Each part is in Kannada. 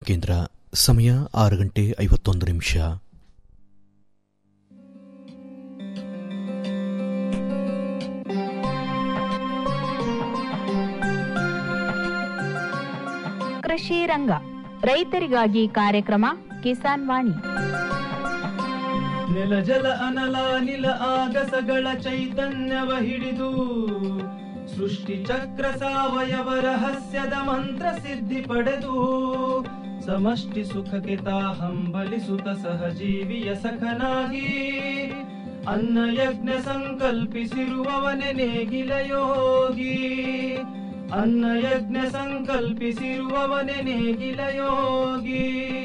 ಕೇಂದ್ರ ಸಮಯ ಆರು ಗಂಟೆ ಐವತ್ತೊಂದು ನಿಮಿಷ ಕೃಷಿ ರಂಗ ರೈತರಿಗಾಗಿ ಕಾರ್ಯಕ್ರಮ ಕಿಸಾನ್ ವಾಣಿ ನೆಲ ಜಲ ಅನಲ ನಿಲ ಆಗಸಗಳ ಚೈತನ್ಯವ ಹಿಡಿದು ಸೃಷ್ಟಿ ಚಕ್ರ ಸಾವಯವ ರಹಸ್ಯದ ಮಂತ್ರ ಸಿದ್ಧಿ ಪಡೆದು ಸಮಷ್ಟಿ ಸುಖಕ್ಕೆ ತಾ ಹಂಬಲಿಸುತ್ತ ಸಹಜೀವಿಯ ಸಖನಾಗಿ ಅನ್ನ ಯಜ್ಞ ಸಂಕಲ್ಪಿಸಿರುವವನೆ ನೇಗಿಲ ಯೋಗಿ ಅನ್ನ ಯಜ್ಞ ಸಂಕಲ್ಪಿಸಿರುವವನೆ ನೇಗಿಲ ಯೋಗಿ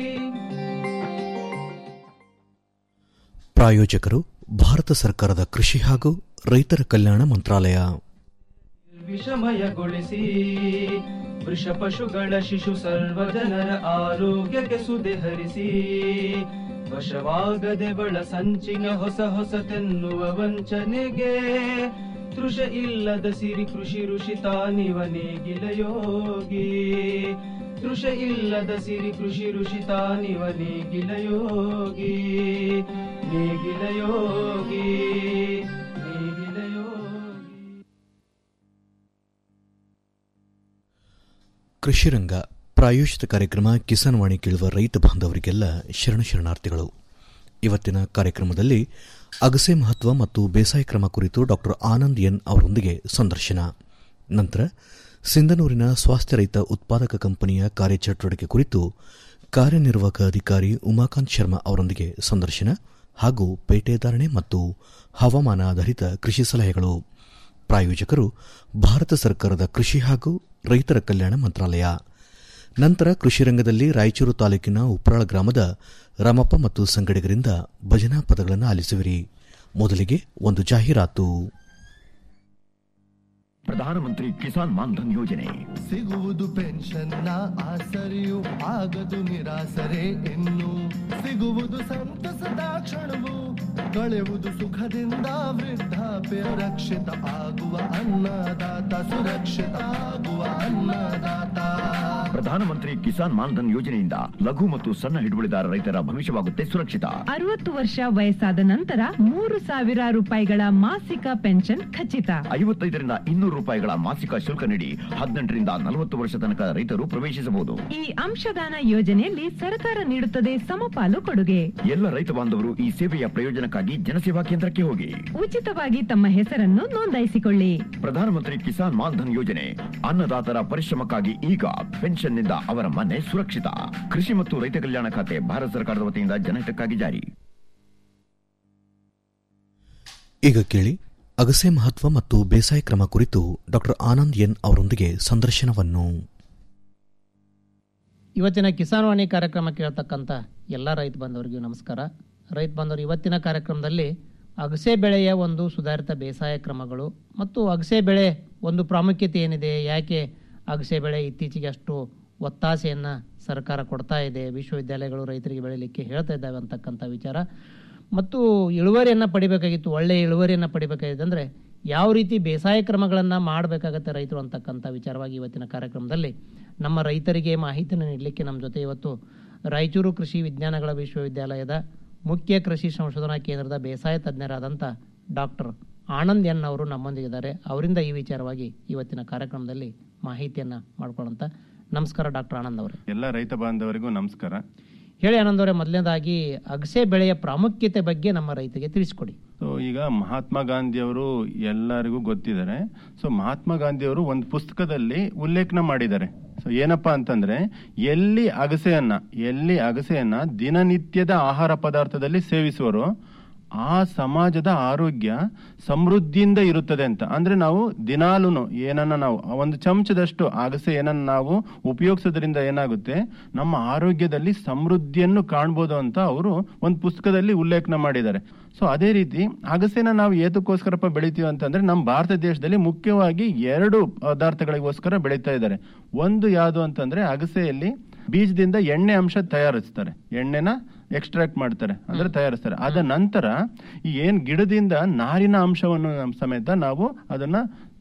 ಪ್ರಾಯೋಜಕರು ಭಾರತ ಸರ್ಕಾರದ ಕೃಷಿ ಹಾಗೂ ರೈತರ ಕಲ್ಯಾಣ ಮಂತ್ರಾಲಯ ವಿಷಮಯಗೊಳಿಸಿ ವೃಷ ಪಶುಗಳ ಶಿಶು ಸರ್ವ ಜನರ ಆರೋಗ್ಯಕ್ಕೆ ಸುದೆ ಹರಿಸಿ ವಶವಾಗದೆ ಬಳ ಸಂಚಿನ ಹೊಸ ಹೊಸತೆನ್ನುವ ವಂಚನೆಗೆ ತೃಷ ಇಲ್ಲದ ಸಿರಿ ಕೃಷಿ ಋಷಿ ತಾನಿವ ನೇಗಿಲ ಯೋಗಿ ತೃಷ ಇಲ್ಲದ ಸಿರಿ ಕೃಷಿ ಋಷಿ ತಾನಿವ ನೇಗಿಲ ಯೋಗಿ ನೇಗಿಲ ಯೋಗಿ ನೇಗಿಲ ಯೋಗಿ ಕೃಷಿರಂಗ ಪ್ರಾಯೋಜಿತ ಕಾರ್ಯಕ್ರಮ ಕಿಸಾನ್ ವಾಣಿ ಕೇಳುವ ರೈತ ಬಾಂಧವರಿಗೆಲ್ಲ ಶರಣ ಶರಣಾರ್ಥಿಗಳು ಇವತ್ತಿನ ಕಾರ್ಯಕ್ರಮದಲ್ಲಿ ಅಗಸೆ ಮಹತ್ವ ಮತ್ತು ಬೇಸಾಯ ಕ್ರಮ ಕುರಿತು ಡಾಕ್ಟರ್ ಆನಂದ್ ಎನ್ ಅವರೊಂದಿಗೆ ಸಂದರ್ಶನ ನಂತರ ಸಿಂಧನೂರಿನ ಸ್ವಾಸ್ಥ್ಯ ರಹಿತ ಉತ್ಪಾದಕ ಕಂಪನಿಯ ಕಾರ್ಯಚಟುವಟಿಕೆ ಕುರಿತು ಕಾರ್ಯನಿರ್ವಾಹಕ ಅಧಿಕಾರಿ ಉಮಾಕಾಂತ್ ಶರ್ಮಾ ಅವರೊಂದಿಗೆ ಸಂದರ್ಶನ ಹಾಗೂ ಪೇಟೆದಾರಣೆ ಮತ್ತು ಹವಾಮಾನ ಆಧಾರಿತ ಕೃಷಿ ಸಲಹೆಗಳು ಪ್ರಾಯೋಜಕರು ಭಾರತ ಸರ್ಕಾರದ ಕೃಷಿ ಹಾಗೂ ರೈತರ ಕಲ್ಯಾಣ ಮಂತ್ರಾಲಯ ನಂತರ ಕೃಷಿ ರಂಗದಲ್ಲಿ ರಾಯಚೂರು ತಾಲೂಕಿನ ಉಪ್ರಾಳ ಗ್ರಾಮದ ರಾಮಪ್ಪ ಮತ್ತು ಸಂಗಡಿಗರಿಂದ ಭಜನಾ ಪದಗಳನ್ನು ಆಲಿಸುವಿರಿ ಮೊದಲಿಗೆ ಒಂದು ಜಾಹೀರಾತು ಪ್ರಧಾನಮಂತ್ರಿ ಕಿಸಾನ್ ಮಾನ್ಧನ್ ಯೋಜನೆ ಸಿಗುವುದು ಪೆನ್ಷನ್ನ ಆಸರೆಯು ಆಗದು ನಿರಾಸರೆ ಇನ್ನು ಸಿಗುವುದು ಸಂತಸದ ಕ್ಷಣವು ಕಳೆಯುವುದು ಸುಖದಿಂದ ವೃದ್ಧಾಪ್ಯ ರಕ್ಷಿತ ಆಗುವ ಅನ್ನದಾತ ಸುರಕ್ಷಿತ ಆಗುವ ಅನ್ನದಾತ ಪ್ರಧಾನಮಂತ್ರಿ ಕಿಸಾನ್ ಮಾನ್ಧನ್ ಯೋಜನೆಯಿಂದ ಲಘು ಮತ್ತು ಸಣ್ಣ ಹಿಡುವಳಿದಾರ ರೈತರ ಭವಿಷ್ಯವಾಗುತ್ತೆ ಸುರಕ್ಷಿತ ಅರವತ್ತು ವರ್ಷ ವಯಸ್ಸಾದ ನಂತರ ಮೂರು ಸಾವಿರ ರೂಪಾಯಿಗಳ ಮಾಸಿಕ ಪೆನ್ಷನ್ ಖಚಿತ ಐವತ್ತೈದರಿಂದ ಇನ್ನೂರು ರೂಪಾಯಿಗಳ ಮಾಸಿಕ ಶುಲ್ಕ ನೀಡಿ ಹದಿನೆಂಟರಿಂದ ನಲವತ್ತು ವರ್ಷ ತನಕ ರೈತರು ಪ್ರವೇಶಿಸಬಹುದು ಈ ಅಂಶದಾನ ಯೋಜನೆಯಲ್ಲಿ ಸರ್ಕಾರ ನೀಡುತ್ತದೆ ಸಮಪಾಲು ಕೊಡುಗೆ ಎಲ್ಲ ರೈತ ಬಾಂಧವರು ಈ ಸೇವೆಯ ಪ್ರಯೋಜನಕ್ಕಾಗಿ ಜನಸೇವಾ ಕೇಂದ್ರಕ್ಕೆ ಹೋಗಿ ಉಚಿತವಾಗಿ ತಮ್ಮ ಹೆಸರನ್ನು ನೋಂದಾಯಿಸಿಕೊಳ್ಳಿ ಪ್ರಧಾನಮಂತ್ರಿ ಕಿಸಾನ್ ಮಾನ್ಧನ್ ಯೋಜನೆ ಅನ್ನದಾತರ ಪರಿಶ್ರಮಕ್ಕಾಗಿ ಈಗ ಪೆನ್ಷನ್ನಿಂದ ಅವರ ಮನೆ ಸುರಕ್ಷಿತ ಕೃಷಿ ಮತ್ತು ರೈತ ಕಲ್ಯಾಣ ಖಾತೆ ಭಾರತ ಸರ್ಕಾರದ ವತಿಯಿಂದ ಜನಹಿತಕ್ಕಾಗಿ ಜಾರಿ ಈಗ ಕೇಳಿ ಅಗಸೆ ಮಹತ್ವ ಮತ್ತು ಬೇಸಾಯ ಕ್ರಮ ಕುರಿತು ಡಾಕ್ಟರ್ ಆನಂದ್ ಎನ್ ಅವರೊಂದಿಗೆ ಸಂದರ್ಶನವನ್ನು ಇವತ್ತಿನ ಕಿಸಾನ್ ವಾಣಿ ಕಾರ್ಯಕ್ರಮ ಕೇಳ್ತಕ್ಕಂಥ ಎಲ್ಲ ರೈತ ಬಾಂಧವರಿಗೂ ನಮಸ್ಕಾರ ರೈತ ಬಾಂಧವರು ಇವತ್ತಿನ ಕಾರ್ಯಕ್ರಮದಲ್ಲಿ ಅಗಸೆ ಬೆಳೆಯ ಒಂದು ಸುಧಾರಿತ ಬೇಸಾಯ ಕ್ರಮಗಳು ಮತ್ತು ಅಗಸೆ ಬೆಳೆ ಒಂದು ಪ್ರಾಮುಖ್ಯತೆ ಏನಿದೆ ಯಾಕೆ ಅಗಸೆ ಬೆಳೆ ಇತ್ತೀಚೆಗೆ ಅಷ್ಟು ಒತ್ತಾಸೆಯನ್ನು ಸರ್ಕಾರ ಕೊಡ್ತಾ ಇದೆ ವಿಶ್ವವಿದ್ಯಾಲಯಗಳು ರೈತರಿಗೆ ಬೆಳೀಲಿಕ್ಕೆ ಹೇಳ್ತಾ ಇದ್ದಾವೆ ಅಂತಕ್ಕಂಥ ವಿಚಾರ ಮತ್ತು ಇಳುವರಿಯನ್ನು ಪಡಿಬೇಕಾಗಿತ್ತು ಒಳ್ಳೆಯ ಇಳುವರಿಯನ್ನು ಪಡಿಬೇಕಾಗಿದೆ ಅಂದರೆ ಯಾವ ರೀತಿ ಬೇಸಾಯ ಕ್ರಮಗಳನ್ನು ಮಾಡಬೇಕಾಗತ್ತೆ ರೈತರು ಅಂತಕ್ಕಂಥ ವಿಚಾರವಾಗಿ ಇವತ್ತಿನ ಕಾರ್ಯಕ್ರಮದಲ್ಲಿ ನಮ್ಮ ರೈತರಿಗೆ ಮಾಹಿತಿಯನ್ನು ನೀಡಲಿಕ್ಕೆ ನಮ್ಮ ಜೊತೆ ಇವತ್ತು ರಾಯಚೂರು ಕೃಷಿ ವಿಜ್ಞಾನಗಳ ವಿಶ್ವವಿದ್ಯಾಲಯದ ಮುಖ್ಯ ಕೃಷಿ ಸಂಶೋಧನಾ ಕೇಂದ್ರದ ಬೇಸಾಯ ತಜ್ಞರಾದಂಥ ಡಾಕ್ಟರ್ ಆನಂದ್ ಎನ್ ಅವರು ನಮ್ಮೊಂದಿಗಿದ್ದಾರೆ ಅವರಿಂದ ಈ ವಿಚಾರವಾಗಿ ಇವತ್ತಿನ ಕಾರ್ಯಕ್ರಮದಲ್ಲಿ ಮಾಹಿತಿಯನ್ನು ಮಾಡ್ಕೊಳ್ಳೋಂಥ ನಮಸ್ಕಾರ ಡಾಕ್ಟರ್ ಆನಂದ್ ಅವರೇ ಎಲ್ಲ ರೈತ ಬಾಂಧವರಿಗೂ ನಮಸ್ಕಾರ ಹೇಳಿ ಆನಂದ್ ಅವರೇ ಮೊದಲನೇದಾಗಿ ಅಗಸೆ ಬೆಳೆಯ ಪ್ರಾಮುಖ್ಯತೆ ಬಗ್ಗೆ ನಮ್ಮ ರೈತರಿಗೆ ತಿಳಿಸ್ಕೊಡಿ ಸೊ ಈಗ ಮಹಾತ್ಮ ಗಾಂಧಿಯವರು ಎಲ್ಲರಿಗೂ ಗೊತ್ತಿದ್ದಾರೆ ಸೊ ಮಹಾತ್ಮ ಗಾಂಧಿಯವರು ಒಂದು ಪುಸ್ತಕದಲ್ಲಿ ಉಲ್ಲೇಖನ ಮಾಡಿದ್ದಾರೆ ಸೊ ಏನಪ್ಪಾ ಅಂತಂದ್ರೆ ಎಲ್ಲಿ ಅಗಸೆಯನ್ನ ಎಲ್ಲಿ ಅಗಸೆಯನ್ನ ದಿನನಿತ್ಯದ ಆಹಾರ ಪದಾರ್ಥದಲ್ಲಿ ಸೇವಿಸುವರೋ ಆ ಸಮಾಜದ ಆರೋಗ್ಯ ಸಮೃದ್ಧಿಯಿಂದ ಇರುತ್ತದೆ ಅಂತ ಅಂದ್ರೆ ನಾವು ದಿನಾಲೂ ಏನನ್ನ ನಾವು ಒಂದು ಚಮಚದಷ್ಟು ಅಗಸೆ ಏನನ್ನ ನಾವು ಉಪಯೋಗಿಸೋದ್ರಿಂದ ಏನಾಗುತ್ತೆ ನಮ್ಮ ಆರೋಗ್ಯದಲ್ಲಿ ಸಮೃದ್ಧಿಯನ್ನು ಕಾಣ್ಬೋದು ಅಂತ ಅವರು ಒಂದು ಪುಸ್ತಕದಲ್ಲಿ ಉಲ್ಲೇಖನ ಮಾಡಿದ್ದಾರೆ ಸೊ ಅದೇ ರೀತಿ ಅಗಸೆನ ನಾವು ಏತಕ್ಕೋಸ್ಕರಪ್ಪ ಬೆಳಿತೀವಿ ಅಂತಂದ್ರೆ ನಮ್ಮ ಭಾರತ ದೇಶದಲ್ಲಿ ಮುಖ್ಯವಾಗಿ ಎರಡು ಪದಾರ್ಥಗಳಿಗೋಸ್ಕರ ಬೆಳೀತಾ ಇದ್ದಾರೆ ಒಂದು ಯಾವುದು ಅಂತಂದ್ರೆ ಅಗಸೆಯಲ್ಲಿ ಬೀಜದಿಂದ ಎಣ್ಣೆ ಅಂಶ ತಯಾರಿಸ್ತಾರೆ ಎಣ್ಣೆನ ಎಕ್ಸ್ಟ್ರಾಕ್ಟ್ ಮಾಡ್ತಾರೆ ಅಂದ್ರೆ ತಯಾರಿಸ್ತಾರೆ ಅದ ನಂತರ ಈ ಏನ್ ಗಿಡದಿಂದ ನಾರಿನ ಅಂಶವನ್ನು ನಮ್ ಸಮೇತ ನಾವು ಅದನ್ನ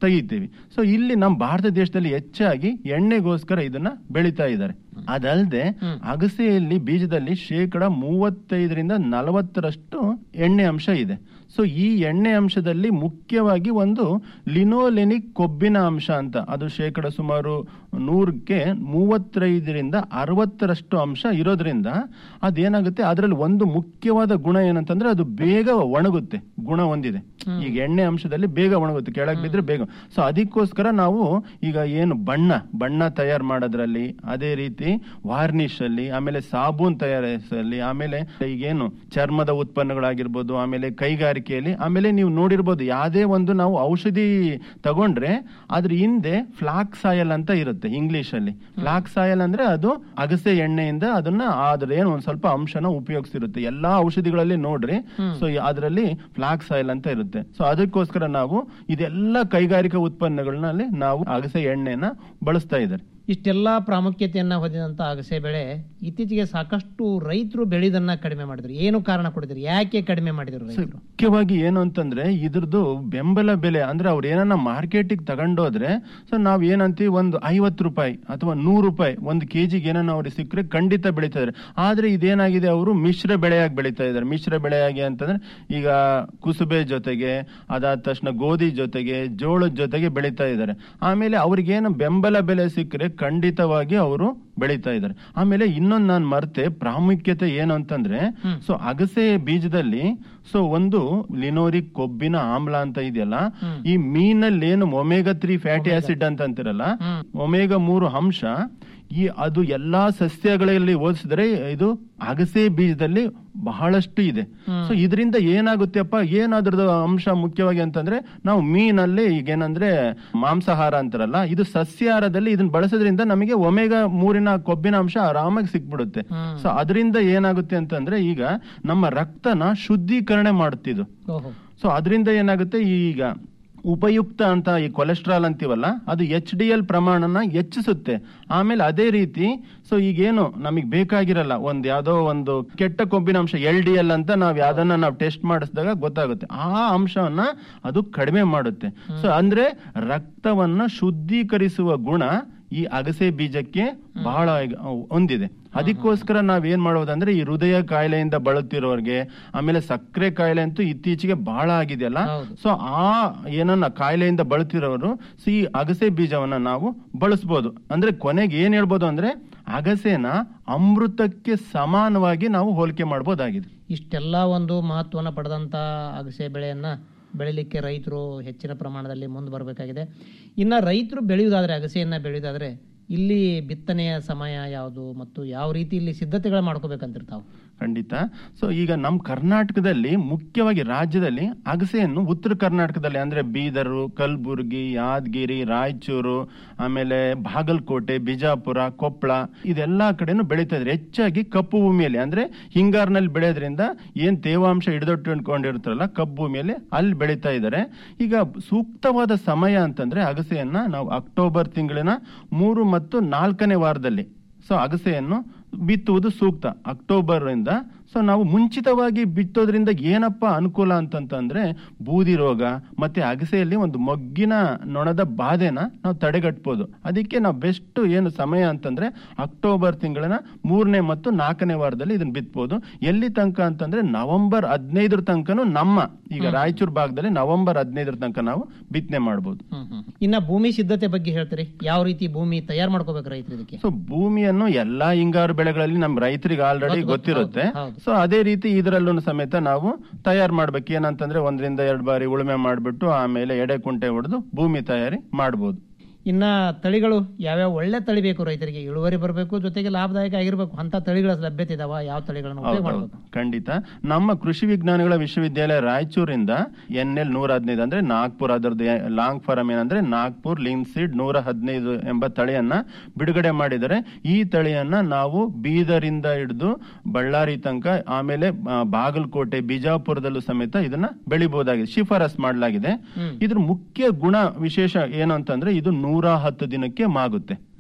ತೆಗಿತೀವಿ ಸೊ ಇಲ್ಲಿ ನಮ್ಮ ಭಾರತ ದೇಶದಲ್ಲಿ ಹೆಚ್ಚಾಗಿ ಎಣ್ಣೆಗೋಸ್ಕರ ಇದನ್ನ ಬೆಳೀತಾ ಇದ್ದಾರೆ ಅದಲ್ಲದೆ ಅಗಸೆಯಲ್ಲಿ ಬೀಜದಲ್ಲಿ ಶೇಕಡ ಮೂವತ್ತೈದರಿಂದ ನಲವತ್ತರಷ್ಟು ಎಣ್ಣೆ ಅಂಶ ಇದೆ ಸೊ ಈ ಎಣ್ಣೆ ಅಂಶದಲ್ಲಿ ಮುಖ್ಯವಾಗಿ ಒಂದು ಲಿನೋಲೆನಿಕ್ ಕೊಬ್ಬಿನ ಅಂಶ ಅಂತ ಅದು ಶೇಕಡ ಸುಮಾರು ನೂರಕ್ಕೆ ಮೂವತ್ತೈದರಿಂದ ಅರವತ್ತರಷ್ಟು ಅಂಶ ಇರೋದ್ರಿಂದ ಅದೇನಾಗುತ್ತೆ ಅದರಲ್ಲಿ ಒಂದು ಮುಖ್ಯವಾದ ಗುಣ ಏನಂತಂದ್ರೆ ಅದು ಬೇಗ ಒಣಗುತ್ತೆ ಗುಣ ಹೊಂದಿದೆ ಈಗ ಎಣ್ಣೆ ಅಂಶದಲ್ಲಿ ಬೇಗ ಒಣಗುತ್ತೆ ಕೆಳಗೆ ಬಿದ್ರೆ ಬೇಗ ಸೊ ಅದಕ್ಕೋಸ್ಕರ ನಾವು ಈಗ ಏನು ಬಣ್ಣ ಬಣ್ಣ ತಯಾರು ಮಾಡೋದ್ರಲ್ಲಿ ಅದೇ ರೀತಿ ವಾರ್ನಿಶ್ ಅಲ್ಲಿ ಆಮೇಲೆ ಸಾಬೂನ್ ತಯಾರಿಸಲ್ಲಿ ಆಮೇಲೆ ಈಗೇನು ಚರ್ಮದ ಉತ್ಪನ್ನಗಳಾಗಿರ್ಬೋದು ಆಮೇಲೆ ಕೈಗಾರಿಕೆಯಲ್ಲಿ ಆಮೇಲೆ ನೀವು ನೋಡಿರ್ಬೋದು ಯಾವುದೇ ಒಂದು ನಾವು ಔಷಧಿ ತಗೊಂಡ್ರೆ ಅದ್ರ ಹಿಂದೆ ಫ್ಲಾಕ್ಸ್ ಆಯಲ್ ಅಂತ ಇರುತ್ತೆ ಇಂಗ್ಲಿಷ್ ಅಲ್ಲಿ ಫ್ಲಾಕ್ಸ್ ಆಯಲ್ ಅಂದ್ರೆ ಅದು ಅಗಸೆ ಎಣ್ಣೆಯಿಂದ ಅದನ್ನ ಅದ್ರ ಏನು ಒಂದ್ ಸ್ವಲ್ಪ ಅಂಶನ ಉಪಯೋಗಿಸಿರುತ್ತೆ ಎಲ್ಲಾ ಔಷಧಿಗಳಲ್ಲಿ ನೋಡ್ರಿ ಸೊ ಅದರಲ್ಲಿ ಫ್ಲಾಕ್ಸ್ ಆಯಿಲ್ ಅಂತ ಇರುತ್ತೆ ಸೊ ಅದಕ್ಕೋಸ್ಕರ ನಾವು ಇದೆಲ್ಲ ಕೈಗಾರಿಕಾ ಉತ್ಪನ್ನಗಳಲ್ಲಿ ನಾವು ಅಗಸೆ ಎಣ್ಣೆನ ಬಳಸ್ತಾ ಇದ್ದಾರೆ ಇಷ್ಟೆಲ್ಲ ಪ್ರಾಮುಖ್ಯತೆಯನ್ನ ಹೊಂದಿದಂತ ಅಗಸೆ ಬೆಳೆ ಇತ್ತೀಚೆಗೆ ಸಾಕಷ್ಟು ರೈತರು ಬೆಳೆದನ್ನ ಕಡಿಮೆ ಮಾಡಿದ್ರು ಏನು ಕಾರಣ ಕೊಡಿದ್ರು ಯಾಕೆ ಕಡಿಮೆ ಮಾಡಿದ್ರು ರೈತರು ಮುಖ್ಯವಾಗಿ ಏನು ಅಂತಂದ್ರೆ ಇದ್ರದ್ದು ಬೆಂಬಲ ಬೆಲೆ ಅಂದ್ರೆ ಅವ್ರು ಏನನ್ನ ಮಾರ್ಕೆಟಿಗೆ ತಗೊಂಡೋದ್ರೆ ಸೊ ನಾವ್ ಏನಂತೀವಿ ಒಂದು ಐವತ್ತು ರೂಪಾಯಿ ಅಥವಾ ನೂರು ರೂಪಾಯಿ ಒಂದು ಕೆಜಿಗೆ ಏನನ್ನ ಅವ್ರಿಗೆ ಸಿಕ್ಕರೆ ಖಂಡಿತ ಬೆಳೀತಾ ಇದಾರೆ ಆದ್ರೆ ಇದೇನಾಗಿದೆ ಅವರು ಮಿಶ್ರ ಬೆಳೆಯಾಗಿ ಬೆಳೀತಾ ಇದ್ದಾರೆ ಮಿಶ್ರ ಬೆಳೆಯಾಗಿ ಅಂತಂದ್ರೆ ಈಗ ಕುಸುಬೆ ಜೊತೆಗೆ ಅದಾದ ತಕ್ಷಣ ಗೋಧಿ ಜೊತೆಗೆ ಜೋಳದ ಜೊತೆಗೆ ಬೆಳೀತಾ ಇದ್ದಾರೆ ಆಮೇಲೆ ಅವ್ರಿಗೇನು ಬೆಂಬಲ ಬೆಲೆ ಸಿಕ್ಕರೆ ಖಂಡಿತವಾಗಿ ಅವರು ಬೆಳೀತಾ ಇದ್ದಾರೆ ಆಮೇಲೆ ಇನ್ನೊಂದು ನಾನು ಮರ್ತೆ ಪ್ರಾಮುಖ್ಯತೆ ಏನು ಅಂತಂದ್ರೆ ಸೊ ಅಗಸೆ ಬೀಜದಲ್ಲಿ ಸೊ ಒಂದು ಲಿನೋರಿಕ್ ಕೊಬ್ಬಿನ ಆಮ್ಲ ಅಂತ ಇದೆಯಲ್ಲ ಈ ಮೀನಲ್ಲಿ ಏನು ಒಮೆಗಾ ತ್ರೀ ಫ್ಯಾಟಿ ಆಸಿಡ್ ಅಂತ ಅಂತಿರಲ್ಲ ಒಮೆಗಾ ಮೂರು ಅಂಶ ಈ ಅದು ಎಲ್ಲಾ ಸಸ್ಯಗಳಲ್ಲಿ ಹೋಲಿಸಿದ್ರೆ ಇದು ಅಗಸೆ ಬೀಜದಲ್ಲಿ ಬಹಳಷ್ಟು ಇದೆ ಸೊ ಇದರಿಂದ ಏನಾಗುತ್ತೆಪ್ಪ ಏನಾದ್ರದ್ದು ಅಂಶ ಮುಖ್ಯವಾಗಿ ಅಂತಂದ್ರೆ ನಾವು ಮೀನಲ್ಲಿ ಈಗೇನಂದ್ರೆ ಮಾಂಸಾಹಾರ ಅಂತಾರಲ್ಲ ಇದು ಸಸ್ಯಾಹಾರದಲ್ಲಿ ಇದನ್ನ ಬಳಸೋದ್ರಿಂದ ನಮಗೆ ಒಮೆಗಾ ಮೂರಿನ ಕೊಬ್ಬಿನ ಅಂಶ ಆರಾಮಾಗಿ ಸಿಕ್ಬಿಡುತ್ತೆ ಸೊ ಅದರಿಂದ ಏನಾಗುತ್ತೆ ಅಂತಂದ್ರೆ ಈಗ ನಮ್ಮ ರಕ್ತನ ಶುದ್ಧೀಕರಣ ಮಾಡುತ್ತಿದ್ದು ಓಹೋ ಸೊ ಅದರಿಂದ ಏನಾಗುತ್ತೆ ಈಗ ಉಪಯುಕ್ತ ಅಂತ ಈ ಕೊಲೆಸ್ಟ್ರಾಲ್ ಅಂತೀವಲ್ಲ ಅದು ಎಚ್ ಡಿ ಎಲ್ ಪ್ರಮಾಣನ ಹೆಚ್ಚಿಸುತ್ತೆ ಆಮೇಲೆ ಅದೇ ರೀತಿ ಸೊ ಈಗೇನು ನಮಗೆ ಬೇಕಾಗಿರಲ್ಲ ಒಂದ್ ಯಾವ್ದೋ ಒಂದು ಕೆಟ್ಟ ಕೊಬ್ಬಿನ ಅಂಶ ಎಲ್ ಡಿ ಎಲ್ ಅಂತ ನಾವ್ ಯಾವ್ದನ್ನ ನಾವು ಟೆಸ್ಟ್ ಮಾಡಿಸಿದಾಗ ಗೊತ್ತಾಗುತ್ತೆ ಆ ಅಂಶವನ್ನ ಅದು ಕಡಿಮೆ ಮಾಡುತ್ತೆ ಸೊ ಅಂದ್ರೆ ರಕ್ತವನ್ನ ಶುದ್ಧೀಕರಿಸುವ ಗುಣ ಈ ಅಗಸೆ ಬೀಜಕ್ಕೆ ಬಹಳ ಈಗ ಹೊಂದಿದೆ ಅದಕ್ಕೋಸ್ಕರ ನಾವ್ ಏನ್ ಮಾಡೋದಂದ್ರೆ ಈ ಹೃದಯ ಕಾಯಿಲೆಯಿಂದ ಬಳಲ್ತಿರೋರ್ಗೆ ಆಮೇಲೆ ಸಕ್ಕರೆ ಕಾಯಿಲೆ ಅಂತೂ ಇತ್ತೀಚೆಗೆ ಬಹಳ ಆಗಿದೆಯಲ್ಲ ಸೊ ಆ ಏನನ್ನ ಕಾಯಿಲೆಯಿಂದ ಬಳಲ್ತಿರೋರು ಸೊ ಈ ಅಗಸೆ ಬೀಜವನ್ನ ನಾವು ಬಳಸ್ಬೋದು ಅಂದ್ರೆ ಕೊನೆಗೆ ಏನ್ ಹೇಳ್ಬೋದು ಅಂದ್ರೆ ಅಗಸೆನ ಅಮೃತಕ್ಕೆ ಸಮಾನವಾಗಿ ನಾವು ಹೋಲಿಕೆ ಮಾಡಬಹುದಾಗಿದೆ ಇಷ್ಟೆಲ್ಲ ಒಂದು ಮಹತ್ವನ ಪಡೆದಂತ ಅಗಸೆ ಬೆಳೆಯನ್ನ ಬೆಳಿಲಿಕ್ಕೆ ರೈತರು ಹೆಚ್ಚಿನ ಪ್ರಮಾಣದಲ್ಲಿ ಮುಂದೆ ಬರಬೇಕಾಗಿದೆ ಇನ್ನ ರೈತರು ಬೆಳೆಯುವುದಾದ್ರೆ ಅಗಸೆಯನ್ನ ಬೆಳೆಯುವುದಾದ್ರೆ ಇಲ್ಲಿ ಬಿತ್ತನೆಯ ಸಮಯ ಯಾವುದು ಮತ್ತು ಯಾವ ರೀತಿ ಇಲ್ಲಿ ಸಿದ್ಧತೆಗಳು ಮಾಡ್ಕೋಬೇಕಂತಿರ್ತಾವ ಖಂಡಿತ ಸೊ ಈಗ ನಮ್ಮ ಕರ್ನಾಟಕದಲ್ಲಿ ಮುಖ್ಯವಾಗಿ ರಾಜ್ಯದಲ್ಲಿ ಅಗಸೆಯನ್ನು ಉತ್ತರ ಕರ್ನಾಟಕದಲ್ಲಿ ಅಂದ್ರೆ ಬೀದರು ಕಲಬುರ್ಗಿ ಯಾದಗಿರಿ ರಾಯಚೂರು ಆಮೇಲೆ ಬಾಗಲಕೋಟೆ ಬಿಜಾಪುರ ಕೊಪ್ಪಳ ಇದೆಲ್ಲಾ ಕಡೆನೂ ಬೆಳೀತಾ ಇದ್ದಾರೆ ಹೆಚ್ಚಾಗಿ ಕಪ್ಪು ಭೂಮಿಯಲ್ಲಿ ಅಂದ್ರೆ ಹಿಂಗಾರಿನಲ್ಲಿ ಬೆಳೆಯೋದ್ರಿಂದ ಏನ್ ತೇವಾಂಶ ಹಿಡಿದೊಟ್ಟಿಕೊಂಡಿರ್ತಾರಲ್ಲ ಕಪ್ಪು ಭೂಮಿಯಲ್ಲಿ ಅಲ್ಲಿ ಬೆಳೀತಾ ಇದ್ದಾರೆ ಈಗ ಸೂಕ್ತವಾದ ಸಮಯ ಅಂತಂದ್ರೆ ಅಗಸೆಯನ್ನ ನಾವು ಅಕ್ಟೋಬರ್ ತಿಂಗಳಿನ ಮೂರು ಮತ್ತು ನಾಲ್ಕನೇ ವಾರದಲ್ಲಿ ಸೊ ಅಗಸೆಯನ್ನು ಬಿತ್ತುವುದು ಸೂಕ್ತ ಅಕ್ಟೋಬರ್ ಇಂದ ಸೊ ನಾವು ಮುಂಚಿತವಾಗಿ ಬಿತ್ತೋದ್ರಿಂದ ಏನಪ್ಪ ಅನುಕೂಲ ಅಂತಂತಂದ್ರೆ ಬೂದಿ ರೋಗ ಮತ್ತೆ ಅಗಸೆಯಲ್ಲಿ ಒಂದು ಮೊಗ್ಗಿನ ನೊಣದ ಬಾಧೆನ ನಾವು ತಡೆಗಟ್ಬೋದು ಅದಕ್ಕೆ ನಾವು ಬೆಸ್ಟ್ ಏನು ಸಮಯ ಅಂತಂದ್ರೆ ಅಕ್ಟೋಬರ್ ತಿಂಗಳಿನ ಮೂರನೇ ಮತ್ತು ನಾಲ್ಕನೇ ವಾರದಲ್ಲಿ ಇದನ್ನ ಬಿತ್ಬೋದು ಎಲ್ಲಿ ತನಕ ಅಂತಂದ್ರೆ ನವೆಂಬರ್ ಹದಿನೈದರ ತನಕನೂ ನಮ್ಮ ಈಗ ರಾಯಚೂರು ಭಾಗದಲ್ಲಿ ನವೆಂಬರ್ ಹದಿನೈದರ ತನಕ ನಾವು ಬಿತ್ತನೆ ಮಾಡ್ಬೋದು ಇನ್ನ ಭೂಮಿ ಸಿದ್ಧತೆ ಬಗ್ಗೆ ಹೇಳ್ತೀರಿ ಯಾವ ರೀತಿ ಭೂಮಿ ತಯಾರು ಮಾಡ್ಕೋಬೇಕು ರೈತರು ಇದಕ್ಕೆ ಸೊ ಭೂಮಿಯನ್ನು ಎಲ್ಲಾ ಹಿಂಗಾರು ಬೆಳೆಗಳಲ್ಲಿ ನಮ್ ರೈತರಿಗೆ ಆಲ್ರೆಡಿ ಗೊತ್ತು, ಗೊತ್ತಿರುತ್ತೆ ಹೌದು, ಹೌದು. ಸೊ ಅದೇ ರೀತಿ ಇದರಲ್ಲೂ ಸಮೇತ ನಾವು ತಯಾರು ಮಾಡ್ಬೇಕು ಏನಂತಂದ್ರೆ ಒಂದರಿಂದ ಎರಡು ಬಾರಿ ಉಳುಮೆ ಮಾಡ್ಬಿಟ್ಟು ಆಮೇಲೆ ಎಡೆ ಕುಂಟೆ ಹೊಡೆದು ಭೂಮಿ ತಯಾರಿ ಮಾಡ್ಬೋದು ಇನ್ನ ತಳಿಗಳು ಯಾವ್ಯಾವ ಒಳ್ಳೆ ತಳಿ ಬೇಕು ರೈತರಿಗೆ ಇಳುವರಿ ಬರಬೇಕು ಜೊತೆಗೆ ಲಾಭದಾಯಕ ಆಗಿರ್ಬೇಕು ಅಂತ ತಳಿಗಳ ಲಭ್ಯತೆ ಇದಾವ ಯಾವ ತಳಿಗಳನ್ನು ಉಪಯೋಗ ಹೌದೌದು ಮಾಡಬೇಕು ಖಂಡಿತ ನಮ್ಮ ಕೃಷಿ ವಿಜ್ಞಾನಗಳ ವಿಶ್ವವಿದ್ಯಾಲಯ ರಾಯಚೂರಿಂದ ಎನ್ ಎಲ್ ನೂರ ಹದಿನೈದು ಅಂದ್ರೆ ನಾಗ್ಪುರ್ ಅದರದ್ದು ಲಾಂಗ್ ಫಾರಂ ಏನಂದ್ರೆ ನಾಗ್ಪುರ್ ಲಿನ್ಸೀಡ್ ನೂರ ಹದಿನೈದು ಎಂಬ ತಳಿಯನ್ನ ಬಿಡುಗಡೆ ಮಾಡಿದರೆ ಈ ತಳಿಯನ್ನ ನಾವು ಬೀದರಿಂದ ಹಿಡಿದು ಬಳ್ಳಾರಿ ತನಕ ಆಮೇಲೆ ಆ, ಬಾಗಲಕೋಟೆ ಬಿಜಾಪುರದಲ್ಲೂ ಸಮೇತ ಇದನ್ನ ಬೆಳಿಬಹುದಾಗಿದೆ ಶಿಫಾರಸ್ ಮಾಡಲಾಗಿದೆ ಇದ್ರ ಮುಖ್ಯ ಗುಣ ವಿಶೇಷ ಏನು ಅಂತಂದ್ರೆ ಇದು ನೂರ ಹತ್ತು ದಿನಕ್ಕೆ ಮಾಗುತ್ತೆ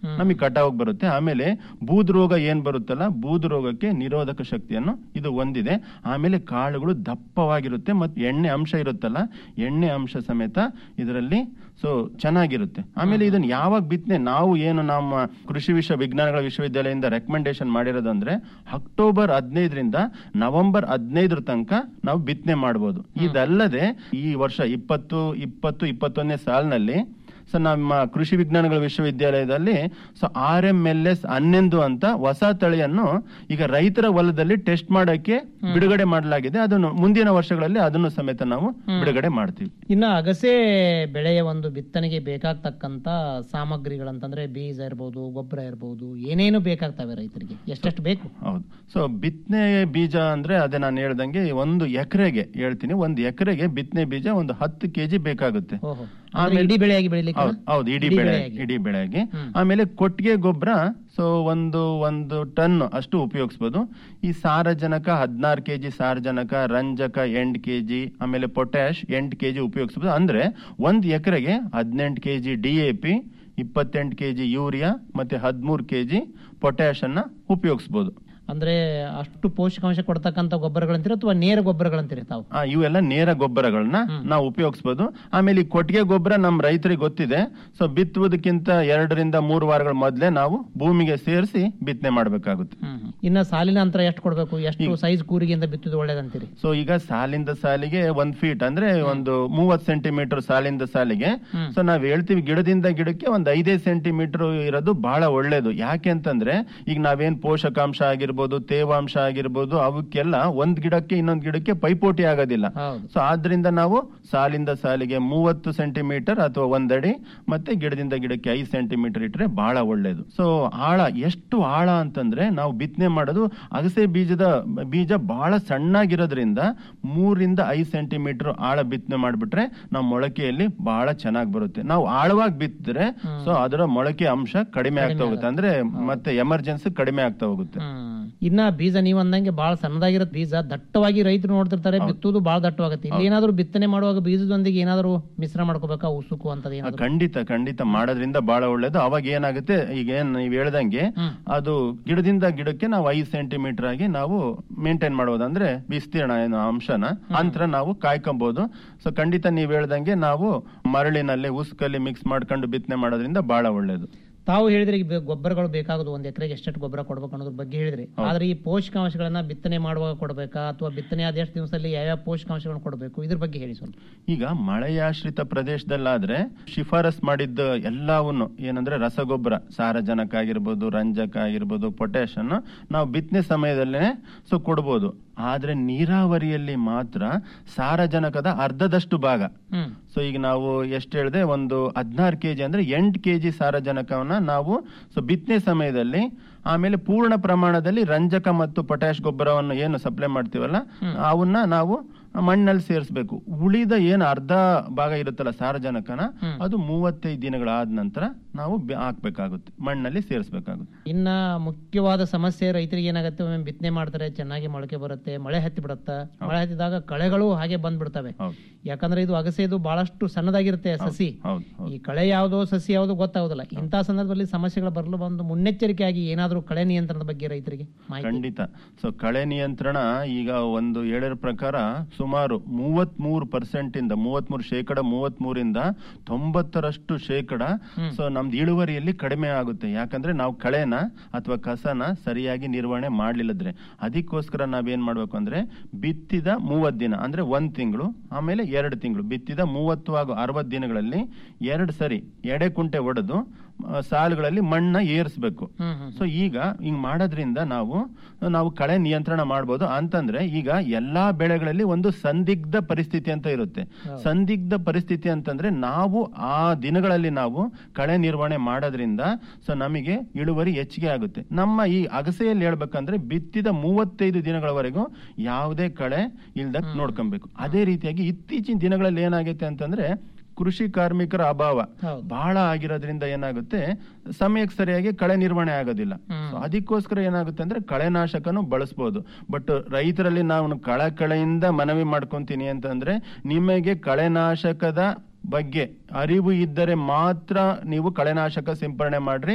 ನಮಗೆ ಕಟಾವ್ ಬರುತ್ತೆ ಆಮೇಲೆ ಬೂದ್ ರೋಗ ಏನ್ ಬರುತ್ತಲ್ಲ ಬೂದ್ ರೋಗಕ್ಕೆ ನಿರೋಧಕ ಶಕ್ತಿಯನ್ನು ಇದು ಹೊಂದಿದೆ ಆಮೇಲೆ ಕಾಳುಗಳು ದಪ್ಪವಾಗಿರುತ್ತೆ ಮತ್ತು ಎಣ್ಣೆ ಅಂಶ ಇರುತ್ತಲ್ಲ ಎಣ್ಣೆ ಅಂಶ ಸಮೇತ ಇದರಲ್ಲಿ ಸೊ ಚೆನ್ನಾಗಿರುತ್ತೆ ಆಮೇಲೆ ಇದನ್ನ ಯಾವಾಗ ಬಿತ್ತನೆ ನಾವು ಏನು ನಮ್ಮ ಕೃಷಿ ವಿಶ್ವ ವಿಜ್ಞಾನಗಳ ವಿಶ್ವವಿದ್ಯಾಲಯದಿಂದ ರೆಕಮೆಂಡೇಶನ್ ಮಾಡಿರೋದಂದ್ರೆ ಅಕ್ಟೋಬರ್ ಹದಿನೈದರಿಂದ ನವೆಂಬರ್ ಹದಿನೈದರ ತನಕ ನಾವು ಬಿತ್ತನೆ ಮಾಡಬಹುದು ಇದಲ್ಲದೆ ಈ ವರ್ಷ ಇಪ್ಪತ್ತು ಇಪ್ಪತ್ತು ಇಪ್ಪತ್ತೊಂದನೇ ಸಾಲಿನಲ್ಲಿ ಸೊ ನಮ್ಮ ಕೃಷಿ ವಿಜ್ಞಾನಗಳ ವಿಶ್ವವಿದ್ಯಾಲಯದಲ್ಲಿ so R M L S ಹನ್ನೊಂದು ಅಂತ ಹೊಸ ತಳಿಯನ್ನು ಈಗ ರೈತರ ಹೊಲದಲ್ಲಿ ಟೆಸ್ಟ್ ಮಾಡಕ್ಕೆ ಬಿಡುಗಡೆ ಮಾಡಲಾಗಿದೆ ಅದನ್ನು ಮುಂದಿನ ವರ್ಷಗಳಲ್ಲಿ ಅದನ್ನು ಸಮೇತ ನಾವು ಬಿಡುಗಡೆ ಮಾಡ್ತೀವಿ ಇನ್ನು ಅಗಸೆ ಬೆಳೆಯ ಒಂದು ಬಿತ್ತನೆಗೆ ಬೇಕಾಗ್ತಕ್ಕಂತ ಸಾಮಗ್ರಿಗಳಂತಂದ್ರೆ ಬೀಜ ಇರ್ಬೋದು ಗೊಬ್ಬರ ಇರ್ಬೋದು ಏನೇನು ಬೇಕಾಗ್ತವೆ ರೈತರಿಗೆ ಎಷ್ಟೆಷ್ಟು ಬೇಕು ಹೌದು ಸೊ ಬಿತ್ತನೆ ಬೀಜ ಅಂದ್ರೆ ಅದೇ ನಾನು ಹೇಳ್ದಂಗೆ ಒಂದು ಎಕರೆಗೆ ಹೇಳ್ತೀನಿ ಒಂದು ಎಕರೆಗೆ ಬಿತ್ತನೆ ಬೀಜ ಒಂದು ಹತ್ತು ಕೆಜಿ ಬೇಕಾಗುತ್ತೆ ಓಹೋ ಅಂದ್ರೆ ಇಡೀ ಬೆಳೆಯಾಗಿ ಬೆಳಿಲಿಕ್ಕೆ ಹೌದು ಹೌದು ಇಡೀ ಇಡೀ ಬೆಳೆ ಬೆಳೆಯಾಗಿ. ಇಡೀ ಬೆಳೆಗೆ ಆಮೇಲೆ ಕೊಟ್ಟಿಗೆ ಗೊಬ್ಬರ ಸೊ ಒಂದು ಒಂದು ಟನ್ ಅಷ್ಟು ಉಪಯೋಗಿಸ್ಬೋದು ಈ ಸಾರಜನಕ ಹದಿನಾರು ಕೆಜಿ ಸಾರಜನಕ ರಂಜಕ ಎಂಟು ಕೆಜಿ ಆಮೇಲೆ ಪೊಟ್ಯಾಶ್ ಎಂಟು ಕೆಜಿ ಉಪಯೋಗಿಸ್ಬೋದು ಅಂದ್ರೆ ಒಂದ್ ಎಕರೆಗೆ ಹದಿನೆಂಟು ಕೆಜಿ ಡಿ ಎ ಪಿ ಇಪ್ಪತ್ತೆಂಟು ಕೆಜಿ ಯೂರಿಯಾ ಮತ್ತೆ ಹದಿಮೂರು ಕೆಜಿ ಪೊಟ್ಯಾಶ್ ಅನ್ನ ಉಪಯೋಗಿಸ್ಬೋದು ಅಂದ್ರೆ ಅಷ್ಟು ಪೋಷಕಾಂಶ ಕೊಡ್ತಕ್ಕಂತ ಗೊಬ್ಬರಗಳಂತೀರ ಅಥವಾ ನೇರ ಗೊಬ್ಬರಗಳಂತೀರಿ ತಾವು ಆ, ಇವೆಲ್ಲ ನೇರ ಗೊಬ್ಬರಗಳನ್ನ ನಾವು ಉಪಯೋಗಿಸಬಹುದು ಆಮೇಲೆ ಈ ಕೊಟ್ಟಿಗೆ ಗೊಬ್ಬರ ನಮ್ಮ ರೈತರಿಗೆ ಗೊತ್ತಿದೆ ಸೊ ಬಿತ್ತುವುದಕ್ಕಿಂತ ಎರಡರಿಂದ ಮೂರು ವಾರಗಳ ಮೊದಲೇ ನಾವು ಭೂಮಿಗೆ ಸೇರಿಸಿ ಬಿತ್ತನೆ ಮಾಡಬೇಕಾಗುತ್ತೆ ಇನ್ನ ಸಾಲಿನ ಅಂತರ ಎಷ್ಟು ಕೊಡ್ಬೇಕು ಎಷ್ಟು ಸೈಜ್ ಕೂರಿಗೆಯಿಂದ ಬಿತ್ತುದು ಒಳ್ಳೇದಂತೀರಿ ಸೊ ಈಗ ಸಾಲಿಂದ ಸಾಲಿಗೆ ಒಂದ್ ಫೀಟ್ ಅಂದ್ರೆ ಒಂದು ಮೂವತ್ ಸೆಂಟಿಮೀಟರ್ ಸಾಲಿಂದ ಸಾಲಿಗೆ ಸೊ ನಾವ್ ಹೇಳ್ತೀವಿ ಗಿಡದಿಂದ ಗಿಡಕ್ಕೆ ಒಂದ್ ಐದೈದು ಸೆಂಟಿಮೀಟರ್ ಇರೋದು ಬಹಳ ಒಳ್ಳೇದು ಯಾಕೆ ಅಂತಂದ್ರೆ ಈಗ ನಾವೇನ್ ಪೋಷಕಾಂಶ ಆಗಿರ್ಬೋದು ತೇವಾಂಶ ಆಗಿರ್ಬೋದು ಅವಕ್ಕೆಲ್ಲ ಒಂದ್ ಗಿಡಕ್ಕೆ ಇನ್ನೊಂದ್ ಗಿಡಕ್ಕೆ ಪೈಪೋಟಿ ಆಗೋದಿಲ್ಲ ಹೌದು ಸೊ ಆದ್ರಿಂದ ನಾವು ಸಾಲಿಂದ ಸಾಲಿಗೆ ಮೂವತ್ತು ಸೆಂಟಿಮೀಟರ್ ಅಥವಾ ಒಂದಡಿ ಮತ್ತೆ ಗಿಡದಿಂದ ಗಿಡಕ್ಕೆ ಐದು ಸೆಂಟಿಮೀಟರ್ ಇಟ್ರೆ ಬಹಳ ಒಳ್ಳೇದು ಸೊ ಆಳ ಎಷ್ಟು ಆಳ ಅಂತಂದ್ರೆ ನಾವು ಬಿತ್ತನೆ ಮಾಡೋದು ಅಗಸೆ ಬೀಜದ ಬೀಜ ಬಹಳ ಸಣ್ಣಗಿರೋದ್ರಿಂದ ಮೂರಿಂದ ಐದು ಸೆಂಟಿಮೀಟರ್ ಆಳ ಬಿತ್ತನೆ ಮಾಡ್ಬಿಟ್ರೆ ನಾವು ಮೊಳಕೆಯಲ್ಲಿ ಬಹಳ ಚೆನ್ನಾಗಿ ಬರುತ್ತೆ ನಾವು ಆಳವಾಗಿ ಬಿತ್ತಿದ್ರೆ ಸೊ ಅದರ ಮೊಳಕೆ ಅಂಶ ಕಡಿಮೆ ಆಗ್ತಾ ಹೋಗುತ್ತೆ ಅಂದ್ರೆ ಮತ್ತೆ ಎಮರ್ಜೆನ್ಸಿ ಕಡಿಮೆ ಆಗ್ತಾ ಹೋಗುತ್ತೆ ಇನ್ನ ಬೀಜ ನೀವ್ ಅಂದಂಗೆ ಬಹಳ ಸಣ್ಣದಾಗಿರೋ ಬೀಜ ದಟ್ಟವಾಗಿ ರೈತರು ನೋಡ್ತಿರ್ತಾರೆ ಬಿತ್ತುದು ಬಹಳ ದಟ್ಟವಾಗುತ್ತೆ ಇಲ್ಲಿ ಏನಾದ್ರು ಬಿತ್ತನೆ ಮಾಡುವಾಗ ಬೀಜದೊಂದಿಗೆ ಏನಾದ್ರು ಮಿಶ್ರ ಮಾಡ್ಕೋಬೇಕಾ ಉಸುಕು ಅಂತದ್ ಆ, ಏನಾದ್ರು ಖಂಡಿತ ಖಂಡಿತ ಮಾಡೋದ್ರಿಂದ ಬಹಳ ಒಳ್ಳೇದು ಅವಾಗ ಏನಾಗುತ್ತೆ ಈಗ ಏನ್ ನೀವ್ ಹೇಳ್ದಂಗೆ ಅದು ಗಿಡದಿಂದ ಗಿಡಕ್ಕೆ ನಾವು ಐದು ಸೆಂಟಿಮೀಟರ್ ಆಗಿ ನಾವು ಮೇಂಟೈನ್ ಮಾಡೋದು ಅಂದ್ರೆ ವಿಸ್ತೀರ್ಣ ಏನು ಅಂಶನ ಅಂತರ ನಾವು ಕಾಯ್ಕೊಬಹುದು ಸೊ ಖಂಡಿತ ನೀವ್ ಹೇಳ್ದಂಗೆ ನಾವು ಮರಳಿನಲ್ಲಿ ಉಸ್ಕಲ್ಲಿ ಮಿಕ್ಸ್ ಮಾಡ್ಕೊಂಡು ಬಿತ್ತನೆ ಮಾಡೋದ್ರಿಂದ ಬಹಳ ಒಳ್ಳೇದು ತಾವು ಹೇಳಿದ್ರೆ ಈಗ ಬೆ- ಗೊಬ್ಬರಗಳು ಬೇಕಾಗೋದು ಒಂದ್ ಎಕರೆಗೆ ಎಷ್ಟೆಷ್ಟು ಗೊಬ್ಬರ ಕೊಡ್ಬೇಕು ಅನ್ನೋದ್ರ ಬಗ್ಗೆ ಹೇಳಿದ್ರಿ ಆದ್ರೆ ಈ ಪೋಷಕಾಂಶಗಳನ್ನ ಬಿತ್ತನೆ ಮಾಡುವಾಗ ಕೊಡ್ಬೇಕಾ ಅಥವಾ ಬಿತ್ತನೆ ಆದ ಎಷ್ಟು ದಿವಸದಲ್ಲಿ ಯಾವ್ಯಾವ ಪೋಷಕಾಂಶಗಳನ್ನ ಕೊಡಬೇಕು ಇದ್ರ ಬಗ್ಗೆ ಹೇಳಿ ಸ್ವಲ್ಪ ಈಗ ಮಳೆಯಾಶ್ರಿತ ಪ್ರದೇಶದಲ್ಲಾದ್ರೆ ಶಿಫಾರಸ್ ಮಾಡಿದ್ದ ಎಲ್ಲವನ್ನು ಏನಂದ್ರೆ ರಸಗೊಬ್ಬರ ಸಾರಜನಕ ಆಗಿರ್ಬೋದು ರಂಜಕ ಆಗಿರ್ಬೋದು ಪೊಟ್ಯಾಶ್ ಅನ್ನು ನಾವು ಬಿತ್ತನೆ ಸಮಯದಲ್ಲೇ ಸೊ ಕೊಡ್ಬೋದು ಆದ್ರೆ ನೀರಾವರಿಯಲ್ಲಿ ಮಾತ್ರ ಸಾರಜನಕದ ಅರ್ಧದಷ್ಟು ಭಾಗ ಹ್ಮ್ ಸೊ ಈಗ ನಾವು ಎಷ್ಟು ಹೇಳಿದೆ ಒಂದು ಹದಿನಾರು ಕೆಜಿ ಅಂದ್ರೆ ಎಂಟು ಕೆಜಿ ಸಾರಜನಕವನ್ನ ನಾವು ಸೊ ಬಿತ್ತನೆ ಸಮಯದಲ್ಲಿ ಆಮೇಲೆ ಪೂರ್ಣ ಪ್ರಮಾಣದಲ್ಲಿ ರಂಜಕ ಮತ್ತು ಪೊಟ್ಯಾಶ್ ಗೊಬ್ಬರವನ್ನು ಏನು ಸಪ್ಲೈ ಮಾಡ್ತೀವಲ್ಲ ಅವನ್ನ ನಾವು ಮಣ್ಣಲ್ಲಿ ಸೇರಿಸಬೇಕು ಉಳಿದ ಏನು ಅರ್ಧ ಭಾಗ ಇರುತ್ತಲ್ಲ ಸಾರಜನಕನ ಅದು ಮೂವತ್ತೈದು ದಿನಗಳಾದ ನಂತರ ನಾವು ಬೆ- ಹಾಕ್ಬೇಕಾಗುತ್ತೆ ಮಣ್ಣಲ್ಲಿ ಸೇರಿಸಬೇಕಾಗುತ್ತೆ ಇನ್ನ ಮುಖ್ಯವಾದ ಸಮಸ್ಯೆ ರೈತರಿಗೆ ಏನಾಗುತ್ತೆ ಒಮ್ಮೆ ಬಿತ್ತನೆ ಮಾಡ್ತಾರೆ ಚೆನ್ನಾಗಿ ಮೊಳಕೆ ಬರುತ್ತೆ ಮಳೆ ಹತ್ತಿ ಬಿಡುತ್ತೆ ಮಳೆ ಹತ್ತಿದಾಗ ಕಳೆಗಳು ಹಾಗೆ ಬಂದ್ಬಿಡ್ತವೆ ಹೌದು ಯಾಕಂದ್ರೆ ಇದು ಅಗಸೆ ಇದು ಬಹಳಷ್ಟು ಸಣ್ಣದಾಗಿರುತ್ತೆ ಸಸಿ ಹೌದು ಹೌದು ಈ ಕಳೆ ಯಾವ್ದೋ ಸಸಿ ಯಾವ್ದೋ ಗೊತ್ತಾಗೋದಿಲ್ಲ ಇಂತಹ ಸಂದರ್ಭದಲ್ಲಿ ಸಮಸ್ಯೆಗಳು ಬರಲು ಬಂದು ಮುನ್ನೆಚ್ಚರಿಕೆಯಾಗಿ ಏನಾದ್ರೂ ಕಳೆ ನಿಯಂತ್ರಣದ ಬಗ್ಗೆ ರೈತರಿಗೆ ಮಾಹಿತಿ ಖಂಡಿತ ಸೊ ಕಳೆ ನಿಯಂತ್ರಣ ಈಗ ಒಂದು ಹೇಳಿರೋ ಪ್ರಕಾರ ಸುಮಾರು ಮೂವತ್ ಮೂರು ಪರ್ಸೆಂಟ್ ಇಂದ ಮೂವತ್ ಮೂರು ಶೇಕಡ ಮೂವತ್ ಮೂರಿಂದ ತೊಂಬತ್ತರಷ್ಟು ಶೇಕಡ ಸೊ ನಮ್ದು ಇಳುವರಿಯಲ್ಲಿ ಕಡಿಮೆ ಆಗುತ್ತೆ ಯಾಕಂದ್ರೆ ನಾವು ಕಳೆನ ಅಥವಾ ಕಸನ ಸರಿಯಾಗಿ ನಿರ್ವಹಣೆ ಮಾಡ್ಲಿಲ್ಲದ್ರೆ ಅದಕ್ಕೋಸ್ಕರ ನಾವೇನ್ ಮಾಡ್ಬೇಕು ಅಂದ್ರೆ ಬಿತ್ತಿದ ಮೂವತ್ ದಿನ ಅಂದ್ರೆ ಒಂದ್ ತಿಂಗಳು ಆಮೇಲೆ ಎರಡು ತಿಂಗಳು ಬಿತ್ತಿದ ಮೂವತ್ತು ಹಾಗೂ ಅರವತ್ ದಿನಗಳಲ್ಲಿ ಎರಡು ಸರಿ ಎಡೆ ಕುಂಟೆ ಹೊಡೆದು ಆ, ಸಾಲುಗಳಲ್ಲಿ ಮಣ್ಣ ಏರಿಸ್ಬೇಕು ಹ್ಮ್ ಹ್ಮ್ ಸೊ ಈಗ ಹಿಂಗ್ ಮಾಡೋದ್ರಿಂದ ನಾವು ನಾವು ಕಳೆ ನಿಯಂತ್ರಣ ಮಾಡ್ಬೋದು ಅಂತಂದ್ರೆ ಈಗ ಎಲ್ಲಾ ಬೆಳೆಗಳಲ್ಲಿ ಒಂದು ಸಂದಿಗ್ಧ ಪರಿಸ್ಥಿತಿ ಅಂತ ಇರುತ್ತೆ ಸಂದಿಗ್ಧ ಪರಿಸ್ಥಿತಿ ಅಂತಂದ್ರೆ ನಾವು ಆ ದಿನಗಳಲ್ಲಿ ನಾವು ಕಳೆ ನಿರ್ವಹಣೆ ಮಾಡೋದ್ರಿಂದ ಸೊ ನಮಗೆ ಇಳುವರಿ ಹೆಚ್ಚಿಗೆ ಆಗುತ್ತೆ ನಮ್ಮ ಈ ಅಗಸೆಯಲ್ಲಿ ಹೇಳ್ಬೇಕಂದ್ರೆ ಬಿತ್ತಿದ ಮೂವತ್ತೈದು ದಿನಗಳವರೆಗೂ ಯಾವುದೇ ಕಳೆ ಇಲ್ದ ನೋಡ್ಕೊಬೇಕು ಅದೇ ರೀತಿಯಾಗಿ ಇತ್ತೀಚಿನ ದಿನಗಳಲ್ಲಿ ಏನಾಗೈತೆ ಅಂತಂದ್ರೆ ಕೃಷಿ ಕಾರ್ಮಿಕರ ಅಭಾವ ಹೌದು. ಬಹಳ ಆಗಿರೋದ್ರಿಂದ ಏನಾಗುತ್ತೆ ಸಮಯಕ್ಕೆ ಸರಿಯಾಗಿ ಕಳೆ ನಿರ್ವಹಣೆ ಆಗೋದಿಲ್ಲ So ಅದಕ್ಕೋಸ್ಕರ ಏನಾಗುತ್ತೆ ಅಂದ್ರೆ ಕಳೆನಾಶಕನು ಬಳಸ್ಬೋದು ಬಟ್ ರೈತರಲ್ಲಿ ನಾವು ಕಳೆ ಕಳೆಯಿಂದ ಮನವಿ ಮಾಡ್ಕೊಂತೀನಿ ಅಂತಂದ್ರೆ ನಿಮಗೆ ಕಳೆನಾಶಕದ ಬಗ್ಗೆ ಅರಿವು ಇದ್ದರೆ ಮಾತ್ರ ನೀವು ಕಳೆನಾಶಕ ಸಿಂಪರಣೆ ಮಾಡ್ರಿ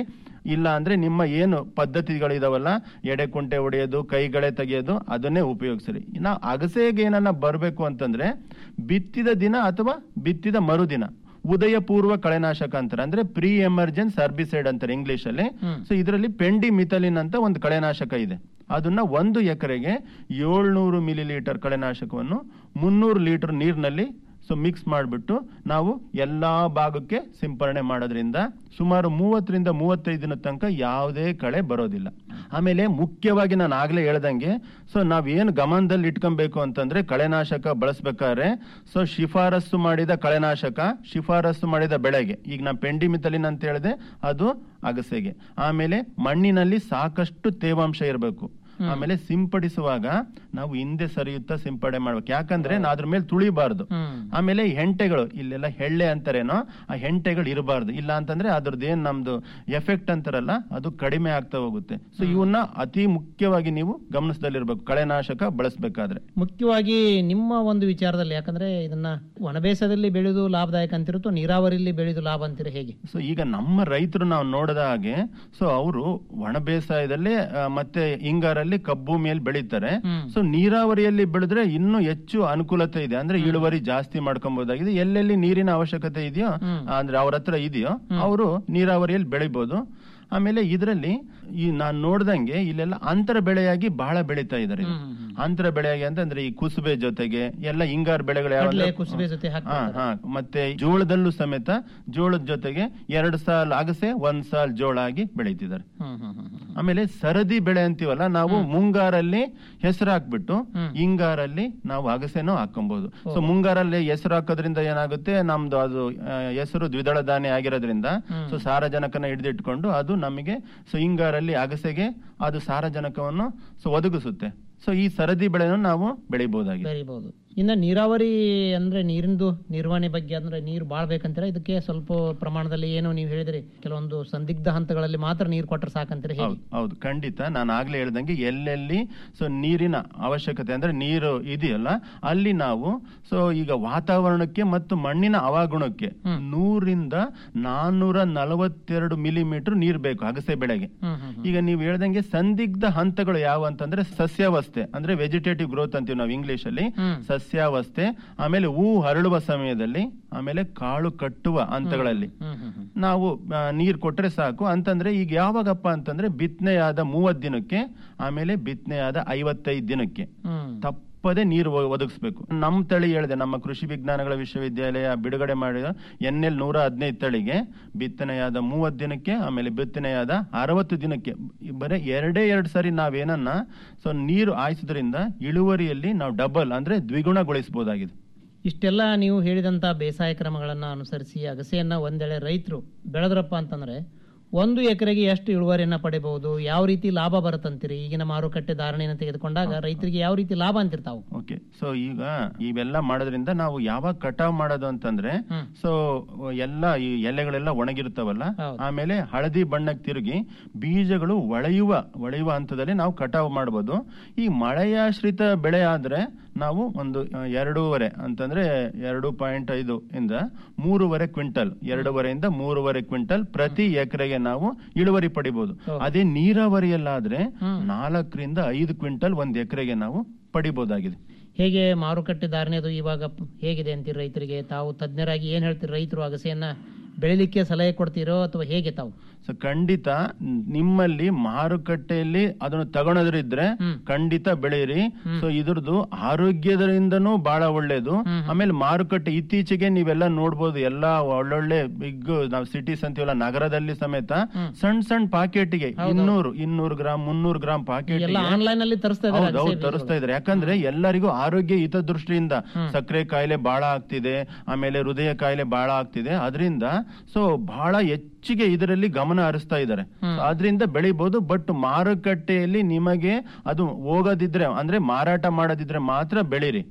ಇಲ್ಲ ಅಂದ್ರೆ ನಿಮ್ಮ ಏನು ಪದ್ಧತಿಗಳಿದಾವಲ್ಲ ಎಡೆ ಕುಂಟೆ ಹೊಡೆಯೋದು ಕೈಗಳೇ ತೆಗೆಯೋದು ಅದನ್ನೇ ಉಪಯೋಗಿಸ್ರಿ ನಾ ಅಗಸೆಗೆ ಏನನ್ನ ಬರಬೇಕು ಅಂತಂದ್ರೆ ಬಿತ್ತಿದ ದಿನ ಅಥವಾ ಬಿತ್ತಿದ ಮರುದಿನ ಉದಯ ಪೂರ್ವ ಕಳೆನಾಶಕ ಅಂತಾರೆ ಅಂದ್ರೆ ಪ್ರೀ ಎಮರ್ಜೆನ್ಸ್ ಹರ್ಬಿಸೈಡ್ ಅಂತಾರೆ ಇಂಗ್ಲಿಷ್ ಅಲ್ಲಿ ಸೊ ಇದರಲ್ಲಿ ಪೆಂಡಿ ಮಿಥಲಿನ್ ಅಂತ ಒಂದು ಕಳೆನಾಶಕ ಇದೆ ಅದನ್ನ ಒಂದು ಎಕರೆಗೆ ಏಳ್ನೂರು ಮಿಲಿ ಲೀಟರ್ ಕಳೆನಾಶಕವನ್ನು ಮುನ್ನೂರು ಲೀಟರ್ ನೀರಿನಲ್ಲಿ ಸೊ ಮಿಕ್ಸ್ ಮಾಡಿಬಿಟ್ಟು ನಾವು ಎಲ್ಲಾ ಭಾಗಕ್ಕೆ ಸಿಂಪರಣೆ ಮಾಡೋದ್ರಿಂದ ಸುಮಾರು ಮೂವತ್ತರಿಂದ ಮೂವತ್ತೈದು ದಿನ ತನಕ ಯಾವುದೇ ಕಳೆ ಬರೋದಿಲ್ಲ ಆಮೇಲೆ ಮುಖ್ಯವಾಗಿ ನಾನು ಆಗ್ಲೇ ಹೇಳ್ದಂಗೆ ಸೊ ನಾವೇನು ಗಮನದಲ್ಲಿ ಇಟ್ಕೊಬೇಕು ಅಂತಂದ್ರೆ ಕಳೆನಾಶಕ ಬಳಸ್ಬೇಕಾದ್ರೆ ಸೊ ಶಿಫಾರಸ್ಸು ಮಾಡಿದ ಕಳೆನಾಶಕ ಶಿಫಾರಸ್ಸು ಮಾಡಿದ ಬೆಳೆಗೆ ಈಗ ನಾ ಪೆಂಡಿಮಿತಲಿನ್ ಅಂತ ಹೇಳಿದೆ ಅದು ಅಗಸೆಗೆ ಆಮೇಲೆ ಮಣ್ಣಿನಲ್ಲಿ ಸಾಕಷ್ಟು ತೇವಾಂಶ ಇರಬೇಕು ಆಮೇಲೆ ಸಿಂಪಡಿಸುವಾಗ ನಾವು ಹಿಂದೆ ಸರಿಯುತ್ತಾ ಸಿಂಪಡಣೆ ಮಾಡ್ಬೇಕು ಯಾಕಂದ್ರೆ ನಾ ಅದ್ರ ಮೇಲೆ ತುಳಿಬಾರ್ದು ಆಮೇಲೆ ಹೆಂಟೆಗಳು ಇಲ್ಲೆಲ್ಲ ಹೆಳ್ಳೆ ಅಂತಾರೇನೋ ಆ ಹೆಂಟೆಗಳು ಇರಬಾರ್ದು ಇಲ್ಲ ಅಂತಂದ್ರೆ ಅದ್ರದ್ದು ಏನ್ ನಮ್ದು ಎಫೆಕ್ಟ್ ಅಂತಾರಲ್ಲ ಅದು ಕಡಿಮೆ ಆಗ್ತಾ ಹೋಗುತ್ತೆ ಸೊ ಇವನ್ನ ಅತಿ ಮುಖ್ಯವಾಗಿ ನೀವು ಗಮನಿಸದಲ್ಲಿರ್ಬೇಕು ಕಳೆನಾಶಕ ಬಳಸಬೇಕಾದ್ರೆ ಮುಖ್ಯವಾಗಿ ನಿಮ್ಮ ಒಂದು ವಿಚಾರದಲ್ಲಿ ಯಾಕಂದ್ರೆ ಇದನ್ನ ಒಣಬೇಸದಲ್ಲಿ ಬೆಳೆದು ಲಾಭದಾಯಕ ಅಂತಿರುತ್ತೋ ನೀರಾವರಿಯಲ್ಲಿ ಬೆಳೆದು ಲಾಭ ಅಂತೀರ ಹೇಗೆ ಸೊ ಈಗ ನಮ್ಮ ರೈತರು ನಾವು ನೋಡಿದ ಹಾಗೆ ಸೊ ಅವರು ಒಣ ಬೇಸಾಯದಲ್ಲಿ ಆ, ಮತ್ತೆ ಹಿಂಗಾರಲ್ಲಿ ಕಬ್ಬು ಮೇಲೆ ಬೆಳೀತಾರೆ ಸೊ ನೀರಾವರಿಯಲ್ಲಿ ಬೆಳೆದ್ರೆ ಇನ್ನೂ ಹೆಚ್ಚು ಅನುಕೂಲತೆ ಇದೆ ಅಂದ್ರೆ ಇಳುವರಿ ಜಾಸ್ತಿ ಮಾಡ್ಕೊಬಹುದಾಗಿದೆ ಎಲ್ಲೆಲ್ಲಿ ನೀರಿನ ಅವಶ್ಯಕತೆ ಇದೆಯೋ ಅಂದ್ರೆ ಅವ್ರ ಹತ್ರ ಇದೆಯೋ ಅವರು ನೀರಾವರಿಯಲ್ಲಿ ಬೆಳಿಬಹುದು ಆಮೇಲೆ ಇದರಲ್ಲಿ ಈ ನಾನ್ ನೋಡ್ದಂಗೆ ಇಲ್ಲೆಲ್ಲ ಅಂತರ ಬೆಳೆಯಾಗಿ ಬಹಳ ಬೆಳೀತಾ ಇದಾರೆ ಇದು. ಅಂತರ ಬೆಳೆಯಾಗಿ ಅಂತಂದ್ರೆ ಈ ಕುಸುಬೆ ಜೊತೆಗೆ ಎಲ್ಲ ಹಿಂಗಾರು ಬೆಳೆಗಳು ಯಾವ ಕಡ್ಲೆ, ಕುಸುಬೆ ಜೊತೆ ಹಾಕ್ತಾ ಹಾ, ಹಾ. ಮತ್ತೆ ಜೋಳದಲ್ಲೂ ಸಮೇತ ಜೋಳದ ಜೊತೆಗೆ ಎರಡು ಸಾಲ್ ಅಗಸೆ ಒಂದ್ ಸಾಲ್ ಜೋಳ ಆಗಿ ಬೆಳೀತಿದ್ದಾರೆ ಆಮೇಲೆ ಸರದಿ ಬೆಳೆ ಅಂತೀವಲ್ಲ ನಾವು ಮುಂಗಾರಲ್ಲಿ ಹೆಸರು ಹಾಕ್ಬಿಟ್ಟು ಹಿಂಗಾರಲ್ಲಿ ನಾವು ಅಗಸೆನೂ ಹಾಕೊಬಹುದು ಸೊ ಮುಂಗಾರಲ್ಲಿ ಹೆಸರು ಹಾಕೋದ್ರಿಂದ ಏನಾಗುತ್ತೆ ನಮ್ದು ಅದು ಆ, ಹೆಸರು ದ್ವಿದಳ ಧಾನ್ಯ ಆಗಿರೋದ್ರಿಂದ ಸೊ ಸಾರಜನಕನ ಹಿಡಿದಿಟ್ಕೊಂಡು ಅದು ನಮಗೆ ಸೊ ಹಿಂಗಾರಲ್ಲಿ ಅಗಸೆಗೆ ಅದು ಸಾರಜನಕವನ್ನು ಸೊ ಒದಗಿಸುತ್ತೆ ಸೊ ಈ ಸರದಿ ಬೆಳೆಯನ್ನು ನಾವು ಬೆಳಿಬಹುದಾಗಿದೆ ಬೆಳಿಬಹುದು ಇನ್ನ ನೀರಾವರಿ ಅಂದ್ರೆ ನೀರಿಂದು ನಿರ್ವಹಣೆ ಬಗ್ಗೆ ಅಂದ್ರೆ ನೀರು ಬಾಳ್ ಬೇಕಂತೀರ ಇದಕ್ಕೆ ಸ್ವಲ್ಪ ಪ್ರಮಾಣದಲ್ಲಿ ಏನು ನೀವು ಹೇಳಿದ್ರಿ ಕೆಲವೊಂದು ಸಂದಿಗ್ಧ ಹಂತಗಳಲ್ಲಿ ಮಾತ್ರ ನೀರು ಕೊಟ್ಟರೆ ಸಾಕಂತೀರ ಹೇಗೆ ಹೌದು ಹೌದು ಖಂಡಿತ ನಾನು ಆಗ್ಲೇ ಹೇಳ್ದಂಗೆ ಎಲ್ಲೆಲ್ಲಿ ಸೊ ನೀರಿನ ಅವಶ್ಯಕತೆ ಅಂದ್ರೆ ನೀರು ಇದೆಯಲ್ಲ ಅಲ್ಲಿ ನಾವು ಸೊ ಈಗ ವಾತಾವರಣಕ್ಕೆ ಮತ್ತು ಮಣ್ಣಿನ ಹವಾಗುಣಕ್ಕೆ ನೂರಿಂದ ನಾನ್ನೂರ ನಲವತ್ತೆರಡು ಮಿಲಿಮೀಟರ್ ನೀರು ಬೇಕು ಅಗಸೆ ಬೆಳೆಗೆ ಈಗ ನೀವು ಹೇಳ್ದಂಗೆ ಸಂದಿಗ್ಧ ಹಂತಗಳು ಯಾವ ಅಂತಂದ್ರೆ ಸಸ್ಯಾವಸ್ಥೆ ಅಂದ್ರೆ ವೆಜಿಟೇಟಿವ್ ಗ್ರೋತ್ ಅಂತೀವಿ ನಾವು ಇಂಗ್ಲಿಷ್ ಅಲ್ಲಿ ಸಸ್ಯಾವಸ್ಥೆ ಆಮೇಲೆ ಹೂ ಹರಳುವ ಸಮಯದಲ್ಲಿ ಆಮೇಲೆ ಕಾಳು ಕಟ್ಟುವ ಹಂತಗಳಲ್ಲಿ ನಾವು ಆ, ನೀರ್ ಕೊಟ್ರೆ ಸಾಕು ಅಂತಂದ್ರೆ ಈಗ ಯಾವಾಗಪ್ಪ ಅಂತಂದ್ರೆ ಬಿತ್ತನೆಯಾದ ಮೂವತ್ ದಿನಕ್ಕೆ ಆಮೇಲೆ ಬಿತ್ತನೆಯಾದ ಐವತ್ತೈದು ದಿನಕ್ಕೆ ತಪ್ಪದೆ ನೀರು ಒ- ಒದಗಿಸ್ಬೇಕು ನಮ್ಮ ತಳಿ ಹೇಳಿದೆ ನಮ್ಮ ಕೃಷಿ ವಿಜ್ಞಾನಗಳ ವಿಶ್ವವಿದ್ಯಾಲಯ ಬಿಡುಗಡೆ ಮಾಡಿದ ಎನ್ ಎಲ್ ನೂರ ಹದಿನೈದು ತಳಿಗೆ ಬಿತ್ತನೆಯಾದ ಮೂವತ್ ದಿನಕ್ಕೆ ಆಮೇಲೆ ಬಿತ್ತನೆಯಾದ ಅರವತ್ತು ದಿನಕ್ಕೆ ಬರೀ ಎರಡೇ ಎರಡು ಸರಿ ನಾವೇನನ್ನ ಸೊ ನೀರು ಹಾಯಿಸೋದ್ರಿಂದ ಇಳುವರಿಯಲ್ಲಿ ನಾವು ಡಬಲ್ ಅಂದ್ರೆ ದ್ವಿಗುಣಗೊಳಿಸಬಹುದಾಗಿದೆ ಇಷ್ಟೆಲ್ಲ ನೀವು ಹೇಳಿದಂತ ಬೇಸಾಯ ಕ್ರಮಗಳನ್ನ ಅನುಸರಿಸಿ ಅಗಸೆಯನ್ನ ಒಂದೆಳೆ ರೈತರು ಬೆಳೆದ್ರಪ್ಪ ಅಂತಂದ್ರೆ ಒಂದು ಎಕರೆಗೆ ಎಷ್ಟು ಇಳುವರಿಯನ್ನ ಪಡಿಬಹುದು ಯಾವ ರೀತಿ ಲಾಭ ಬರುತ್ತಂತೀರಿ ಈಗಿನ ಮಾರುಕಟ್ಟೆ ಧಾರಣೆಯನ್ನು ತೆಗೆದುಕೊಂಡಾಗ ರೈತರಿಗೆ ಯಾವ ರೀತಿ ಲಾಭ ಅಂತಿರ್ತಾವು ಓಕೆ ಸೊ ಈಗ ಇವೆಲ್ಲ ಮಾಡೋದ್ರಿಂದ ನಾವು ಯಾವಾಗ ಕಟಾವ್ ಮಾಡೋದು ಅಂತಂದ್ರೆ ಸೊ ಎಲ್ಲ ಈ ಎಲೆಗಳೆಲ್ಲ ಒಣಗಿರುತ್ತವಲ್ಲ ಆಮೇಲೆ ಹಳದಿ ಬಣ್ಣಕ್ಕೆ ತಿರುಗಿ ಬೀಜಗಳು ಒಳೆಯುವ ಒಳೆಯುವ ಹಂತದಲ್ಲಿ ನಾವು ಕಟಾವ್ ಮಾಡಬಹುದು ಈ ಮಳೆಯಾಶ್ರಿತ ಬೆಳೆ ಆದ್ರೆ ನಾವು ಒಂದು ಆ, ಎರಡೂವರೆ ಅಂತಂದ್ರೆ ಎರಡು ಪಾಯಿಂಟ್ ಐದು ಇಂದ ಮೂರುವರೆ ಕ್ವಿಂಟಲ್ ಎರಡೂವರೆಯಿಂದ ಮೂರುವರೆ ಕ್ವಿಂಟಲ್ ಪ್ರತಿ ಎಕರೆಗೆ ನಾವು ಇಳುವರಿ ಪಡಿಬಹುದು ಅದೇ ನೀರಾವರಿಯಲ್ಲಾದ್ರೆ ನಾಲ್ಕರಿಂದ ಐದು ಕ್ವಿಂಟಲ್ ಒಂದ್ ಎಕರೆಗೆ ನಾವು ಪಡಿಬಹುದಾಗಿದೆ ಹೇಗೆ ಮಾರುಕಟ್ಟೆ ಧಾರಣೆ ಅದು ಇವಾಗ ಪ್- ಹೇಗಿದೆ ಅಂತೀರಿ ರೈತರಿಗೆ ತಾವು ತಜ್ಞರಾಗಿ ಏನ್ ಹೇಳ್ತೀರಿ ರೈತರು ಅಗಸೆಯನ್ನ ಬೆಳಿಲಿಕ್ಕೆ ಸಲಹೆ ಕೊಡ್ತೀರೋ ಅಥವಾ ಹೇಗೆ ತಾವು ಸೊ ಖಂಡಿತ ನಿಮ್ಮಲ್ಲಿ ಮಾರುಕಟ್ಟೆಯಲ್ಲಿ ಅದನ್ನು ತಗೊಳೋದ್ರಿದ್ರೆ ಖಂಡಿತ ಬೆಳೀರಿ ಸೊ ಇದ್ರದ್ದು ಆರೋಗ್ಯದಿಂದನೂ ಬಹಳ ಒಳ್ಳೇದು ಆಮೇಲೆ ಮಾರುಕಟ್ಟೆ ಇತ್ತೀಚೆಗೆ ನೀವೆಲ್ಲ ನೋಡ್ಬೋದು ಎಲ್ಲಾ ಒಳ್ಳೊಳ್ಳೆ ಬಿಗ್ ನಾವು ಸಿಟೀಸ್ ಅಂತೀವಲ್ಲ ನಗರದಲ್ಲಿ ಸಮೇತ ಸಣ್ಣ ಸಣ್ಣ ಪಾಕೆಟ್ಗೆ ಇನ್ನೂರು ಇನ್ನೂರು ಗ್ರಾಮ್ ಮುನ್ನೂರು ಗ್ರಾಮ್ ಪಾಕೆಟ್ ಎಲ್ಲ ಆನ್ಲೈನ್ ಅಲ್ಲಿ ತರಿಸ್ತಾ ಇದ್ದಾರೆ ಹೌದು ಹೌದು ತರಿಸ್ತಾ ಇದಾರೆ ಯಾಕಂದ್ರೆ ಎಲ್ಲರಿಗೂ ಆರೋಗ್ಯ ಹಿತದೃಷ್ಟಿಯಿಂದ ಸಕ್ಕರೆ ಕಾಯಿಲೆ ಬಹಳ ಆಗ್ತಿದೆ ಆಮೇಲೆ ಹೃದಯ ಕಾಯಿಲೆ ಬಹಳ ಆಗ್ತಿದೆ ಅದರಿಂದ ಸೊ ಬಹಳ ಹೆಚ್ಚಿಗೆ ಇದರಲ್ಲಿ ಗಮನ ಹರಿಸ್ತಾ ಇದ್ದಾರೆ ಅದರಿಂದ ಬೆಳಿಬಹುದು ಬಟ್ ಮಾರುಕಟ್ಟೆಯಲ್ಲಿ ನಿಮಗೆ ಅದು ಹೋಗೋದಿದ್ರೆ ಅಂದ್ರೆ ಮಾರಾಟ ಮಾಡೋದಿದ್ರೆ ಮಾತ್ರ ಬೆಳೀರಿ ಸೊ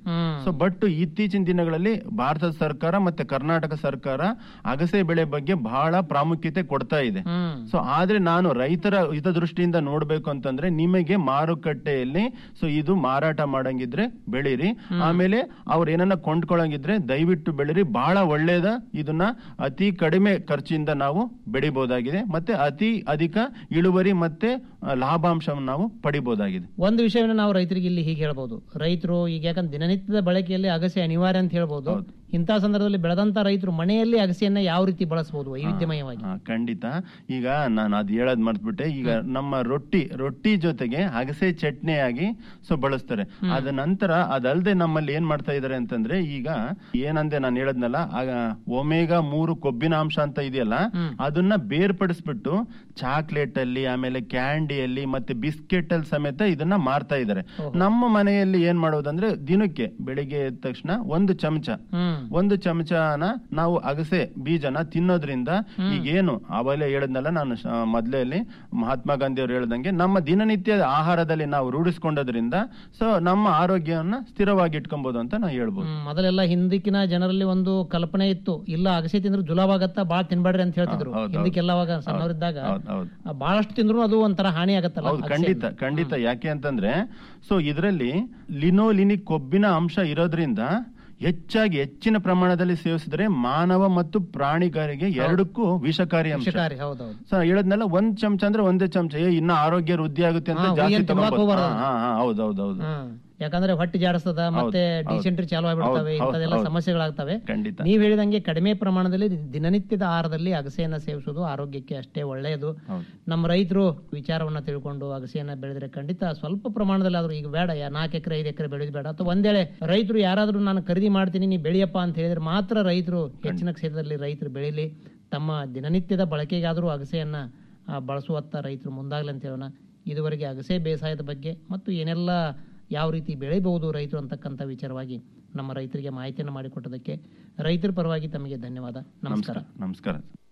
ಸೊ ಬಟ್ ಇತ್ತೀಚಿನ ದಿನಗಳಲ್ಲಿ ಭಾರತ ಸರ್ಕಾರ ಮತ್ತೆ ಕರ್ನಾಟಕ ಸರ್ಕಾರ ಅಗಸೆ ಬೆಳೆ ಬಗ್ಗೆ ಬಹಳ ಪ್ರಾಮುಖ್ಯತೆ ಕೊಡ್ತಾ ಇದೆ ಹ್ಮ್ ಸೊ ಆದ್ರೆ ನಾನು ರೈತರ ಹಿತದೃಷ್ಟಿಯಿಂದ ನೋಡ್ಬೇಕು ಅಂತಂದ್ರೆ ನಿಮಗೆ ಮಾರುಕಟ್ಟೆಯಲ್ಲಿ ಸೊ ಇದು ಮಾರಾಟ ಮಾಡಂಗಿದ್ರೆ ಬೆಳೀರಿ ಆಮೇಲೆ ಅವ್ರು ಏನನ್ನ ಕೊಂಡ್ಕೊಳಂಗಿದ್ರೆ ದಯವಿಟ್ಟು ಬೆಳೀರಿ ಬಹಳ ಒಳ್ಳೇದ ಇದನ್ನ ಅತಿ ಕಡಿಮೆ ಖರ್ಚಿಂದ ನಾವು ಬೆಳಿಬಹುದಾಗಿದೆ ಮತ್ತೆ ಅತಿ ಅಧಿಕ ಇಳುವರಿ ಮತ್ತೆ ಆ, ಲಾಭಾಂಶವನ್ನು ನಾವು ಪಡಿಬಹುದಾಗಿದೆ ಒಂದು ವಿಷಯವನ್ನು ನಾವು ರೈತರಿಗೆ ಇಲ್ಲಿ ಹೀಗೆ ಹೇಳ್ಬೋದು ರೈತರು ಈಗ ಯಾಕಂದ್ರೆ ದಿನನಿತ್ಯದ ಬಳಕೆಯಲ್ಲಿ ಅಗಸೆ ಅನಿವಾರ್ಯ ಅಂತ ಹೇಳ್ಬೋದು ಹೌದು. ಇಂಥ ಸಂದರ್ಭದಲ್ಲಿ ಬೆಳೆದಂತ ರೈತರು ಮನೆಯಲ್ಲಿ ಅಗಸೆಯನ್ನ ಯಾವ ರೀತಿ ಬಳಸಬಹುದು ವೈವಿಧ್ಯಮಯವಾಗಿ ಹಾ, ಖಂಡಿತ ಈಗ ನಾನು ಅದ್ ಹೇಳೋದ್ ಮರ್ತ್ಬಿಟ್ಟೆ ಈಗ ನಮ್ಮ ರೊಟ್ಟಿ ರೊಟ್ಟಿ ಜೊತೆಗೆ ಅಗಸೆ ಚಟ್ನಿಯಾಗಿ ಸೊ ಬಳಸ್ತಾರೆ ಅದ ನಂತರ ಅದಲ್ದೆ ನಮ್ಮಲ್ಲಿ ಏನ್ ಮಾಡ್ತಾ ಇದಾರೆ ಅಂತಂದ್ರೆ ಈಗ ಏನಂದೆ ನಾನು ಹೇಳದ್ನಲ್ಲ ಆಗ ಒಮೇಗಾ ಮೂರು ಕೊಬ್ಬಿನ ಅಂಶ ಅಂತ ಇದೆಯಲ್ಲ ಅದನ್ನ ಬೇರ್ಪಡಿಸ್ಬಿಟ್ಟು ಚಾಕ್ಲೇಟ್ ಅಲ್ಲಿ ಆಮೇಲೆ ಕ್ಯಾಂಡಿಯಲ್ಲಿ ಮತ್ತೆ ಬಿಸ್ಕೆಟ್ ಅಲ್ಲಿ ಸಮೇತ ಇದನ್ನ ಮಾರ್ತಾ ಇದಾರೆ ನಮ್ಮ ಮನೆಯಲ್ಲಿ ಏನ್ ಮಾಡೋದಂದ್ರೆ ದಿನಕ್ಕೆ ಬೆಳಿಗ್ಗೆ ಎದ್ದ ತಕ್ಷಣ ಒಂದು ಚಮಚ ಹ್ಮ್ ಒಂದು ಚಮಚನ ನಾವು ಅಗಸೆ ಬೀಜನ ತಿನ್ನೋದ್ರಿಂದ ಈಗೇನು ಅವೆಲ್ಲ ಹೇಳದ್ನಲ್ಲ ನಾನು ಶ- ಮೊದ್ಲೇ ಅಲ್ಲಿ ಮಹಾತ್ಮ ಗಾಂಧಿ ಅವರು ಹೇಳ್ದಂಗೆ ನಮ್ಮ ದಿನನಿತ್ಯ ಆಹಾರದಲ್ಲಿ ನಾವು ರೂಢಿಸ್ಕೊಂಡೋದ್ರಿಂದ ಸೊ ನಮ್ಮ ಆರೋಗ್ಯವನ್ನ ಸ್ಥಿರವಾಗಿ ಇಟ್ಕೊಬಹುದು ಅಂತ ನಾವು ಹೇಳ್ಬೋದು ಹ್ಮ್, ಮೊದಲೆಲ್ಲ ಹಿಂದಿಕ್ಕಿನ ಜನರಲ್ಲಿ ಒಂದು ಕಲ್ಪನೆ ಇತ್ತು ಇಲ್ಲ ಅಗಸೆ ತಿಂದ್ರೆ ಜುಲಾವಾಗತ್ತ ಬಾಳ ತಿನ್ಬೇಡ್ರಿ ಅಂತ ಹೇಳ್ತಿದ್ರು ಹೌದು, ಹೌದು. ಹಿಂದಕ್ಕೆಲ್ಲ ಅವಾಗ ಸಣ್ಣವರಿದ್ದಾಗ ಹೌದ್ ಹೌದು ಆ, ಬಹಳಷ್ಟು ತಿಂದ್ರು ಅದು ಒಂಥರ ಹಾನಿ ಆಗತ್ತಲ್ಲ ಹೌದು ಅಗಸೆಯಿಂದ. ಖಂಡಿತ ಖಂಡಿತ ಯಾಕೆ ಅಂತಂದ್ರೆ ಸೊ ಇದರಲ್ಲಿ ಲಿನೋಲಿನಿಕ್ ಕೊಬ್ಬಿನ ಅಂಶ ಇರೋದ್ರಿಂದ ಹೆಚ್ಚಾಗಿ ಹೆಚ್ಚಿನ ಪ್ರಮಾಣದಲ್ಲಿ ಸೇವಿಸಿದ್ರೆ ಮಾನವ ಮತ್ತು ಪ್ರಾಣಿಗಳಿಗೆ ಎರಡಕ್ಕೂ ವಿಷಕಾರಿ ಅಂಶ ವಿಷಕಾರಿ ಹೌದೌದು ಸೊ ಹೇಳದ್ನಲ್ಲ ಒಂದ್ ಚಮಚ ಅಂದ್ರೆ ಒಂದೇ ಚಮಚ ಏ ಇನ್ನ ಆರೋಗ್ಯ ವೃದ್ಧಿ ಆಗುತ್ತೆ ಅಂತ ಹಾ, ಜಾಸ್ತಿ ಏನ್ ತಿನ್ನೋಕ್ ತಗೊಂಡ್ಬೋದು. ಹೋಗ್ಬಾರ್ದು. ಹಾ, ಹಾ, ಹೌದ್ ಹೌದ್ ಹೌದು ಹ್ಮ್. ಯಾಕಂದ್ರೆ ಹೊಟ್ಟೆ ಜಾಡಿಸ್ತದ ಮತ್ತೆ ಹೌದು. ಡಿಸೆಂಟ್ರಿ ಚಾಲು ಆಗ್ಬಿಡ್ತವೆ ಹೌದು, ಇಂಥದೆಲ್ಲ ಹೌದು. ಸಮಸ್ಯೆಗಳಾಗ್ತವೆ ಖಂಡಿತ ನೀವ್ ಹೇಳಿದಂಗೆ ಕಡಿಮೆ ಪ್ರಮಾಣದಲ್ಲಿ ದಿನನಿತ್ಯದ ಆಹಾರದಲ್ಲಿ ಅಗಸೆಯನ್ನ ಸೇವಿಸುವುದು ಆರೋಗ್ಯಕ್ಕೆ ಅಷ್ಟೇ ಒಳ್ಳೆಯದು ಹೌದು. ನಮ್ಮ ರೈತರು ವಿಚಾರವನ್ನ ತಿಳ್ಕೊಂಡು ಅಗಸೆಯನ್ನ ಬೆಳೆದ್ರೆ ಖಂಡಿತ ಸ್ವಲ್ಪ ಪ್ರಮಾಣದಲ್ಲಿ ಆದ್ರೂ ಈಗ ಬೇಡ ಯಾ- ನಾಲ್ಕು ಎಕರೆ ಐದು ಎಕರೆ ಬೆಳೆಯೋದು ಬೇಡ ಅಥವಾ ಒಂದೇಳೆ ರೈತರು ಯಾರಾದ್ರೂ ನಾನು ಖರೀದಿ ಮಾಡ್ತೀನಿ ನೀ ಬೆಳೆಯಪ್ಪ ಅಂತ ಹೇಳಿದ್ರೆ ಮಾತ್ರ ರೈತರು ಹೆಚ್ಚಿನ ಕ್ಷೇತ್ರದಲ್ಲಿ ರೈತರು ಬೆಳೀಲಿ ತಮ್ಮ ದಿನನಿತ್ಯದ ಬಳಕೆಗಾದರೂ ಅಗಸೆಯನ್ನ ಆ, ಬಳಸುವತ್ತ ರೈತರು ಮುಂದಾಗ್ಲಿ ಅಂತ ಹೇಳೋಣ ಇದುವರೆಗೆ ಅಗಸೆ ಬೇಸಾಯದ ಬಗ್ಗೆ ಮತ್ತು ಏನೆಲ್ಲ ಯಾವ ರೀತಿ ಬೆಳೆಯಬಹುದು ರೈತರು ಅಂತಕ್ಕಂಥ ವಿಚಾರವಾಗಿ ನಮ್ಮ ರೈತರಿಗೆ ಮಾಹಿತಿಯನ್ನು ಮಾಡಿಕೊಟ್ಟದಕ್ಕೆ ರೈತರ ಪರವಾಗಿ ತಮಗೆ ಧನ್ಯವಾದ ನಮಸ್ಕಾರ ನಮಸ್ಕಾರ ನಮಸ್ಕಾರ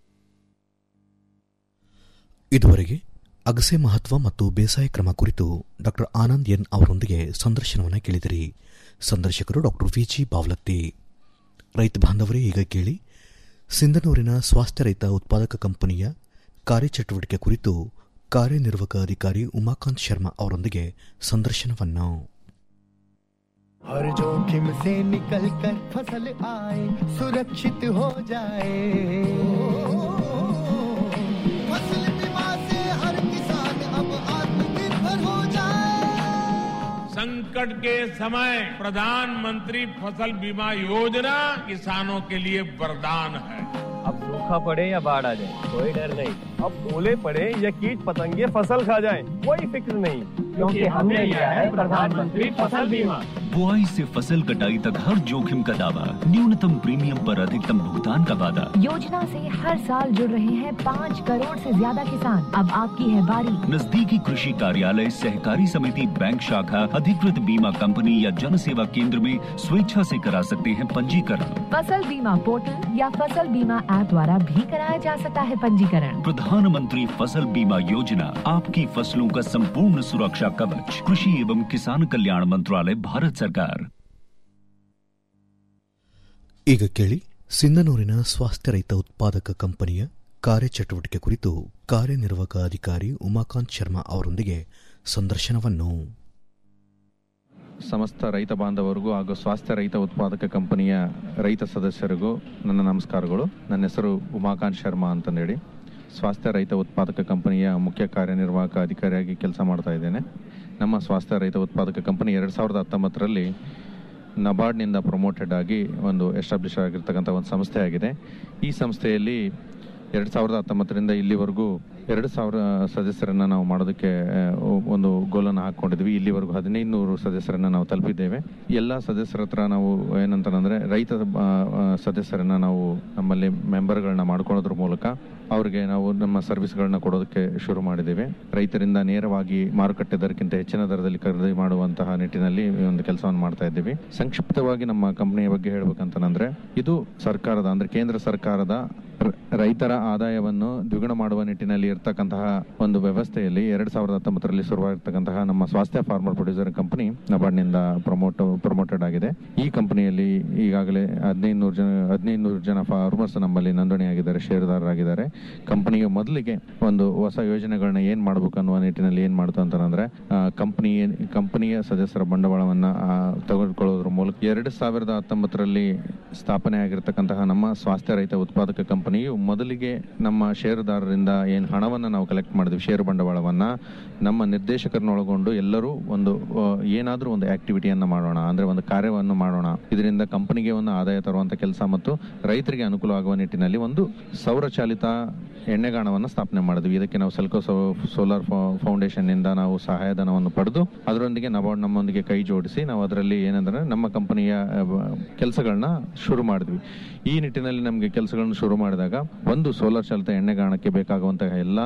ಇದುವರೆಗೆ ಅಗಸೆ ಮಹತ್ವ ಮತ್ತು ಬೇಸಾಯ ಕ್ರಮ ಕುರಿತು ಡಾಕ್ಟರ್ ಆನಂದ್ ಎನ್ ಅವರೊಂದಿಗೆ ಸಂದರ್ಶನವನ್ನು ಕೇಳಿದಿರಿ ಸಂದರ್ಶಕರು ಡಾಕ್ಟರ್ ವಿಜಿ ಬಾವ್ಲತ್ತಿ ರೈತ ಬಾಂಧವರೇ ಈಗ ಕೇಳಿ ಸಿಂಧನೂರಿನ ಸ್ವಾಸ್ಥ್ಯ ರೈತ ಉತ್ಪಾದಕ ಕಂಪನಿಯ ಕಾರ್ಯಚಟುವಟಿಕೆ ಕುರಿತು ಕಾರ್ಯನಿರ್ವಾಹಕ ಅಧಿಕಾರಿ ಉಮಾಕಾಂತ್ ಶರ್ಮಾ ಅವರೊಂದಿಗೆ ಸಂದರ್ಶನವನ್ನು हर जोखिम से निकल कर फसल आए सुरक्षित हो जाए फसल बीमा से हर किसान अब आत्मनिर्भर हो जाए संकट के समय प्रधानमंत्री फसल बीमा योजना किसानों के लिए वरदान है अब सूखा पड़े या बाढ़ आ जाए कोई डर नहीं अब ओले पड़े या कीट पतंगे फसल खा जाए कोई फिक्र नहीं क्योंकि हमने लिया है प्रधानमंत्री फसल बीमा बुआई से फसल कटाई तक हर जोखिम का दावा न्यूनतम प्रीमियम पर अधिकतम भुगतान का वादा योजना से हर साल जुड़ रहे हैं पाँच करोड़ से ज्यादा किसान अब आपकी है बारी नजदीकी कृषि कार्यालय सहकारी समिति बैंक शाखा अधिकृत बीमा कंपनी या जन सेवा केंद्र में स्वेच्छा से करा सकते हैं पंजीकरण फसल बीमा पोर्टल या फसल बीमा ऐप द्वारा भी कराया जा सकता है पंजीकरण प्रधानमंत्री फसल बीमा योजना आपकी फसलों का संपूर्ण सुरक्षा कवच कृषि एवं किसान कल्याण मंत्रालय भारत सरकार ಈಗ ಕೇಳಿ ಸಿಂಧನೂರಿನ ಸ್ವಾಸ್ಥ್ಯ ರೈತ ಉತ್ಪಾದಕ ಕಂಪನಿಯ ಕಾರ್ಯಚಟುವಟಿಕೆ ಕುರಿತು ಕಾರ್ಯನಿರ್ವಾಹಕ ಅಧಿಕಾರಿ ಉಮಾಕಾಂತ್ ಶರ್ಮಾ ಅವರೊಂದಿಗೆ ಸಂದರ್ಶನವನ್ನು ಸಮಸ್ತ ರೈತ ಬಾಂಧವರಿಗೂ ಹಾಗೂ ಸ್ವಾಸ್ಥ್ಯ ರೈತ ಉತ್ಪಾದಕ ಕಂಪನಿಯ ರೈತ ಸದಸ್ಯರಿಗೂ ನನ್ನ ನಮಸ್ಕಾರಗಳು ನನ್ನ ಹೆಸರು ಉಮಾಕಾಂತ್ ಶರ್ಮಾ ಅಂತಂದೇಳಿ ಸ್ವಾಸ್ಥ್ಯ ರೈತ ಉತ್ಪಾದಕ ಕಂಪನಿಯ ಮುಖ್ಯ ಕಾರ್ಯನಿರ್ವಾಹಕ ಅಧಿಕಾರಿಯಾಗಿ ಕೆಲಸ ಮಾಡ್ತಾ ಇದ್ದೇನೆ ನಮ್ಮ ಸ್ವಾಸ್ಥ್ಯ ರೈತ ಉತ್ಪಾದಕ ಕಂಪನಿ ಎರಡು ಸಾವಿರದ ಹತ್ತೊಂಬತ್ತರಲ್ಲಿ ನಬಾರ್ಡ್ನಿಂದ ಪ್ರಮೋಟೆಡ್ ಆಗಿ ಒಂದು ಎಸ್ಟಾಬ್ಲಿಷ್ ಆಗಿರ್ತಕ್ಕಂಥ ಒಂದು ಸಂಸ್ಥೆ ಆಗಿದೆ ಈ ಸಂಸ್ಥೆಯಲ್ಲಿ ಎರಡು ಸಾವಿರದ ಹತ್ತೊಂಬತ್ತರಿಂದ ಇಲ್ಲಿವರೆಗೂ ಎರಡು ಸಾವಿರ ಸದಸ್ಯರನ್ನ ನಾವು ಮಾಡೋದಕ್ಕೆ ಆ, ಒಂದು ಗೋಲನ್ನು ಹಾಕೊಂಡಿದ್ವಿ ಇಲ್ಲಿವರೆಗೂ ಹದಿನೈದು ನೂರು ಸದಸ್ಯರನ್ನ ನಾವು ತಲುಪಿದ್ದೇವೆ ಎಲ್ಲ ಸದಸ್ಯರ ಹತ್ರ ನಾವು ಏನಂತಂದ್ರೆ ರೈತ ಆ, ಆ, ಸದಸ್ಯರನ್ನ ನಾವು ನಮ್ಮಲ್ಲಿ ಮೆಂಬರ್ಗಳನ್ನ ಮಾಡ್ಕೊಳ್ಳೋದ್ರ ಮೂಲಕ ಅವ್ರಿಗೆ ನಾವು ನಮ್ಮ ಸರ್ವಿಸ್ಗಳನ್ನ ಕೊಡೋದಕ್ಕೆ ಶುರು ಮಾಡಿದ್ದೇವೆ ರೈತರಿಂದ ನೇರವಾಗಿ ಮಾರುಕಟ್ಟೆ ದರಕ್ಕಿಂತ ಹೆಚ್ಚಿನ ದರದಲ್ಲಿ ಖರೀದಿ ಮಾಡುವಂತಹ ನಿಟ್ಟಿನಲ್ಲಿ ಈ ಒಂದು ಕೆಲಸವನ್ನು ಮಾಡ್ತಾ ಇದ್ದೀವಿ ಸಂಕ್ಷಿಪ್ತವಾಗಿ ನಮ್ಮ ಕಂಪನಿಯ ಬಗ್ಗೆ ಹೇಳ್ಬೇಕಂತಂದ್ರೆ ಇದು ಸರ್ಕಾರದ ಅಂದ್ರೆ ಕೇಂದ್ರ ಸರ್ಕಾರದ ರ- ರೈತರ ಆದಾಯವನ್ನು ದ್ವಿಗುಣ ಮಾಡುವ ನಿಟ್ಟಿನಲ್ಲಿ ಇರ್ತಕ್ಕಂತಹ ಒಂದು ವ್ಯವಸ್ಥೆಯಲ್ಲಿ ಎರಡ್ ಸಾವಿರದ ಹತ್ತೊಂಬತ್ತರಲ್ಲಿ ಶುರುವಾಗಿರ್ತಕ್ಕಂತಹ ನಮ್ಮ ಸ್ವಾಸ್ಥ್ಯ ಫಾರ್ಮರ್ ಪ್ರೊಡ್ಯೂಸರ್ ಕಂಪನಿ ನಬಾರ್ಡ್ನಿಂದ ಪ್ರಮೋಟ್ ಪ್ರಮೋಟೆಡ್ ಆಗಿದೆ ಈ ಕಂಪನಿಯಲ್ಲಿ ಈಗಾಗಲೇ ಹದಿನೈದು ನೂರು ಜನ ಹದಿನೈದು ನೂರು ಜನ ಫಾರ್ಮರ್ಸ್ ನಮ್ಮಲ್ಲಿ ನೋಂದಣಿಯಾಗಿದ್ದಾರೆ ಷೇರುದಾರರಾಗಿದ್ದಾರೆ ಕಂಪನಿಗೆ ಮೊದಲಿಗೆ ಒಂದು ಹೊಸ ಯೋಜನೆಗಳನ್ನ ಏನ್ ಮಾಡಬೇಕು ಅನ್ನುವ ನಿಟ್ಟಿನಲ್ಲಿ ಏನ್ ಮಾಡ್ತು ಅಂತಂದ್ರೆ ಕಂಪನಿ ಕಂಪನಿಯ ಸದಸ್ಯರ ಬಂಡವಾಳವನ್ನ ಆ, ತೆಗೆದುಕೊಳ್ಳೋದ್ರ ಮೂಲಕ ಎರಡು ಸಾವಿರದ ಹತ್ತೊಂಬತ್ತರಲ್ಲಿ ಸ್ಥಾಪನೆ ಆಗಿರ್ತಕ್ಕಂತಹ ನಮ್ಮ ಸ್ವಾಸ್ಥ್ಯ ರಹಿತ ಉತ್ಪಾದಕ ಕಂಪನಿಯು ಮೊದಲಿಗೆ ನಮ್ಮ ಷೇರುದಾರರಿಂದ ಏನು ಹಣವನ್ನು ನಾವು ಕಲೆಕ್ಟ್ ಮಾಡಿದ್ವಿ ಷೇರು ಬಂಡವಾಳವನ್ನ ನಮ್ಮ ನಿರ್ದೇಶಕರನ್ನ ಒಳಗೊಂಡು ಎಲ್ಲರೂ ಒಂದು ಏನಾದರೂ ಒಂದು ಆಕ್ಟಿವಿಟಿಯನ್ನ ಮಾಡೋಣ ಅಂದ್ರೆ ಒಂದು ಕಾರ್ಯವನ್ನು ಮಾಡೋಣ ಇದರಿಂದ ಕಂಪನಿಗೆ ಒಂದು ಆದಾಯ ತರುವಂತ ಕೆಲಸ ಮತ್ತು ರೈತರಿಗೆ ಅನುಕೂಲ ಆಗುವ ನಿಟ್ಟಿನಲ್ಲಿ ಒಂದು ಸೌರಚಾಲಿತ ಎಣ್ಣೆಗಾಣವನ್ನು ಸ್ಥಾಪನೆ ಮಾಡಿದ್ವಿ ಇದಕ್ಕೆ ನಾವು ಸೆಲ್ಕೋ ಸೋಲಾರ್ ಫೌಂಡೇಶನ್ ಇಂದ ನಾವು ಸಹಾಯಧನವನ್ನು ಪಡೆದು ಅದರೊಂದಿಗೆ ನಬಾರ್ಡ್ ನಮ್ಮೊಂದಿಗೆ ಕೈ ಜೋಡಿಸಿ ನಾವು ಅದರಲ್ಲಿ ಏನಂದ್ರೆ ನಮ್ಮ ಕಂಪನಿಯ ಕೆಲಸಗಳನ್ನ ಶುರು ಮಾಡಿದ್ವಿ ಈ ನಿಟ್ಟಿನಲ್ಲಿ ನಮಗೆ ಕೆಲಸಗಳನ್ನು ಶುರು ಮಾಡಿದಾಗ ಒಂದು ಸೋಲಾರ್ ಚಾಲಿತ ಎಣ್ಣೆಗಾಣಕ್ಕೆ ಬೇಕಾಗುವಂತಹ ಎಲ್ಲ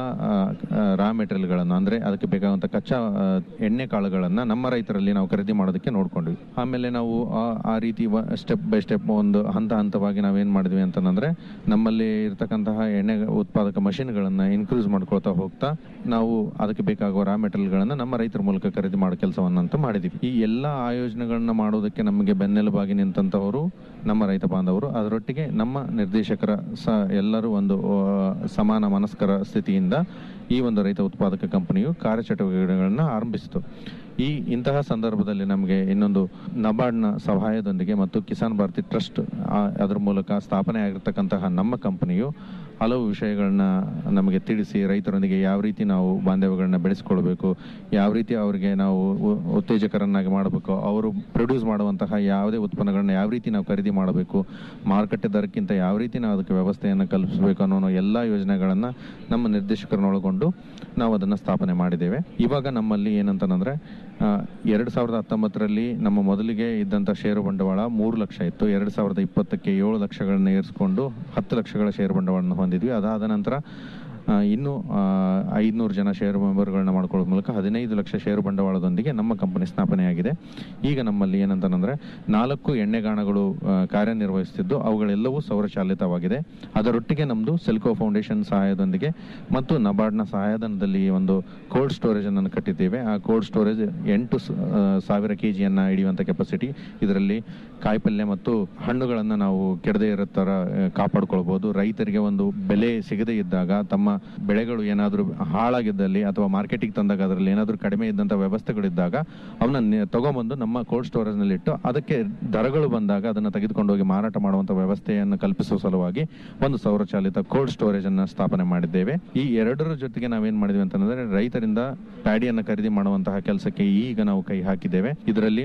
ರಾ ಮೆಟೀರಿಯಲ್ಗಳನ್ನು ಅಂದ್ರೆ ಅದಕ್ಕೆ ಬೇಕಾಗುವಂತಹ ಕಚ್ಚಾ ಆ, ಎಣ್ಣೆ ಕಾಳುಗಳನ್ನ ನಮ್ಮ ರೈತರಲ್ಲಿ ನಾವು ಖರೀದಿ ಮಾಡೋದಕ್ಕೆ ನೋಡ್ಕೊಂಡ್ವಿ ಆಮೇಲೆ ನಾವು ಆ- ಆ ರೀತಿ ಸ್ಟೆಪ್ ಬೈ ಸ್ಟೆಪ್ ಒಂದು ಹಂತ ಹಂತವಾಗಿ ನಾವೇನ್ ಮಾಡಿದ್ವಿ ಅಂತಂದ್ರೆ ನಮ್ಮಲ್ಲಿ ಇರ್ತಕ್ಕಂತಹ ಎಣ್ಣೆ ಉತ್ಪಾದಕ ಮಷಿನ್ಗಳನ್ನ ಇನ್ಕ್ರೀಸ್ ಮಾಡ್ಕೊಳ್ತಾ ಹೋಗ್ತಾ ನಾವು ಅದಕ್ಕೆ ಬೇಕಾಗುವ ರಾ ಮೆಟೀರಿಯಲ್ಗಳನ್ನ ನಮ್ಮ ರೈತರ ಮೂಲಕ ಖರೀದಿ ಮಾಡೋ ಕೆಲಸವನ್ನಂತ ಮಾಡಿದ್ವಿ ಈ ಎಲ್ಲ ಆಯೋಜನೆಗಳನ್ನ ಮಾಡೋದಕ್ಕೆ ನಮಗೆ ಬೆನ್ನೆಲುಬಾಗಿ ನಿಂತಂತವರು ನಮ್ಮ ರೈತ ಬಾಂಧವರು ಅದರೊಟ್ಟಿಗೆ ನಮ್ಮ ನಿರ್ದೇಶಕರ ಸ ಎಲ್ಲರೂ ಒಂದು ಆ, ಸಮಾನ ಮನಸ್ಕರ ಸ್ಥಿತಿಯಿಂದ ಈ ಒಂದು ರೈತ ಉತ್ಪಾದಕ ಕಂಪನಿಯು ಕಾರ್ಯಚಟುವಟಿಕೆಗಳನ್ನ ಆರಂಭಿಸಿತು ಈ ಇಂತಹ ಸಂದರ್ಭದಲ್ಲಿ ನಮಗೆ ಇನ್ನೊಂದು ನಬಾರ್ಡ್ನ ಸಹಾಯದೊಂದಿಗೆ ಮತ್ತು ಕಿಸಾನ್ ಭಾರತಿ ಟ್ರಸ್ಟ್ ಆ, ಅದರ ಮೂಲಕ ಸ್ಥಾಪನೆ ಆಗಿರ್ತಕ್ಕಂತಹ ನಮ್ಮ ಕಂಪನಿಯು ಹಲವು ವಿಷಯಗಳನ್ನ ನಮಗೆ ತಿಳಿಸಿ ರೈತರೊಂದಿಗೆ ಯಾವ ರೀತಿ ನಾವು ಬಾಂಧವ್ಯಗಳನ್ನ ಬೆಳೆಸ್ಕೊಳ್ಬೇಕು ಯಾವ ರೀತಿ ಅವರಿಗೆ ನಾವು ಉ- ಉತ್ತೇಜಕರನ್ನಾಗಿ ಮಾಡಬೇಕು ಅವರು ಪ್ರೊಡ್ಯೂಸ್ ಮಾಡುವಂತಹ ಯಾವುದೇ ಉತ್ಪನ್ನಗಳನ್ನ ಯಾವ ರೀತಿ ನಾವು ಖರೀದಿ ಮಾಡಬೇಕು ಮಾರುಕಟ್ಟೆ ದರಕ್ಕಿಂತ ಯಾವ ರೀತಿ ನಾವು ಅದಕ್ಕೆ ವ್ಯವಸ್ಥೆಯನ್ನು ಕಲ್ಪಿಸಬೇಕು ಅನ್ನೋ ಎಲ್ಲ ಯೋಜನೆಗಳನ್ನ ನಮ್ಮ ನಿರ್ದೇಶಕರನ್ನ ಒಳಗೊಂಡು ನಾವು ಅದನ್ನ ಸ್ಥಾಪನೆ ಮಾಡಿದ್ದೇವೆ ಇವಾಗ ನಮ್ಮಲ್ಲಿ ಏನಂತಂದ್ರೆ ಆ, ಎರಡು ಸಾವಿರದ ಹತ್ತೊಂಬತ್ತರಲ್ಲಿ ನಮ್ಮ ಮೊದಲಿಗೆ ಇದ್ದಂಥ ಷೇರು ಬಂಡವಾಳ ಮೂರು ಲಕ್ಷ ಇತ್ತು ಎರಡು ಸಾವಿರದ ಇಪ್ಪತ್ತಕ್ಕೆ ಏಳು ಲಕ್ಷಗಳನ್ನ ಏರಿಸಿಕೊಂಡು ಹತ್ತು ಲಕ್ಷಗಳ ಷೇರು ಬಂಡವಾಳವನ್ನು ಹೊಂದಿದ್ವಿ ಅದಾದ ನಂತರ ಆ, ಇನ್ನು ಐದುನೂರು ಜನ ಷೇರು ಮೆಂಬರ್ಗಳನ್ನ ಮಾಡ್ಕೊಳ್ಳೋದ್ರ ಮೂಲಕ ಹದಿನೈದು ಲಕ್ಷ ಷೇರು ಬಂಡವಾಳದೊಂದಿಗೆ ನಮ್ಮ ಕಂಪನಿ ಸ್ಥಾಪನೆಯಾಗಿದೆ ಈಗ ನಮ್ಮಲ್ಲಿ ಏನಂತಂದ್ರೆ ನಾಲ್ಕು ಎಣ್ಣೆಗಾಣಗಳು ಆ, ಕಾರ್ಯನಿರ್ವಹಿಸುತ್ತಿದ್ದು ಅವುಗಳೆಲ್ಲವೂ ಸೌರಚಾಲಿತವಾಗಿದೆ ಅದರೊಟ್ಟಿಗೆ ನಮ್ಮದು ಸೆಲ್ಕೋ ಫೌಂಡೇಶನ್ ಸಹಾಯದೊಂದಿಗೆ ಮತ್ತು ನಬಾರ್ಡ್ನ ಸಹಾಯಧನದಲ್ಲಿ ಒಂದು ಕೋಲ್ಡ್ ಸ್ಟೋರೇಜ್ ಅನ್ನು ಕಟ್ಟಿದ್ದೇವೆ ಆ ಕೋಲ್ಡ್ ಸ್ಟೋರೇಜ್ ಎಂಟು ಸ- ಆ, ಸಾವಿರ ಕೆ ಜಿಯನ್ನ ಹಿಡಿಯುವಂಥ ಕೆಪಾಸಿಟಿ ಇದರಲ್ಲಿ ಕಾಯಿಪಲ್ಯ ಮತ್ತು ಹಣ್ಣುಗಳನ್ನು ನಾವು ಕೆಡದೇ ಇರೋ ಥರ ಆ, ಕಾಪಾಡ್ಕೊಳ್ಬೋದು ರೈತರಿಗೆ ಒಂದು ಬೆಲೆ ಸಿಗದೇ ಇದ್ದಾಗ ತಮ್ಮ ಬೆಳೆಗಳು ಏನಾದರೂ ಹಾಳಾಗಿದ್ದಲ್ಲಿ ಅಥವಾ ಮಾರ್ಕೆಟಿಗೆ ತಂದಾಗ ಅದರಲ್ಲಿ ಏನಾದರೂ ಕಡಿಮೆ ಇದ್ದಂಥ ವ್ಯವಸ್ಥೆಗಳಿದ್ದಾಗ ಅವನ್ನ ನೆ- ತಗೊಂಬಂದು ನಮ್ಮ ಕೋಲ್ಡ್ ಸ್ಟೋರೇಜ್ನಲ್ಲಿ ಇಟ್ಟು ಅದಕ್ಕೆ ದರಗಳು ಬಂದಾಗ ಅದನ್ನು ತೆಗೆದುಕೊಂಡು ಹೋಗಿ ಮಾರಾಟ ಮಾಡುವಂಥ ವ್ಯವಸ್ಥೆಯನ್ನು ಕಲ್ಪಿಸುವ ಸಲುವಾಗಿ ಒಂದು ಸೌರಚಾಲಿತ ಕೋಲ್ಡ್ ಸ್ಟೋರೇಜ್ ಅನ್ನು ಸ್ಥಾಪನೆ ಮಾಡಿದ್ದೇವೆ ಈ ಎರಡರ ಜೊತೆಗೆ ನಾವೇನ್ ಮಾಡಿದ್ವಿ ಅಂತಂದ್ರೆ ರೈತರಿಂದ ಪ್ಯಾಡಿಯನ್ನು ಖರೀದಿ ಮಾಡುವಂತಹ ಕೆಲಸಕ್ಕೆ ಈಗ ನಾವು ಕೈ ಹಾಕಿದ್ದೇವೆ ಇದರಲ್ಲಿ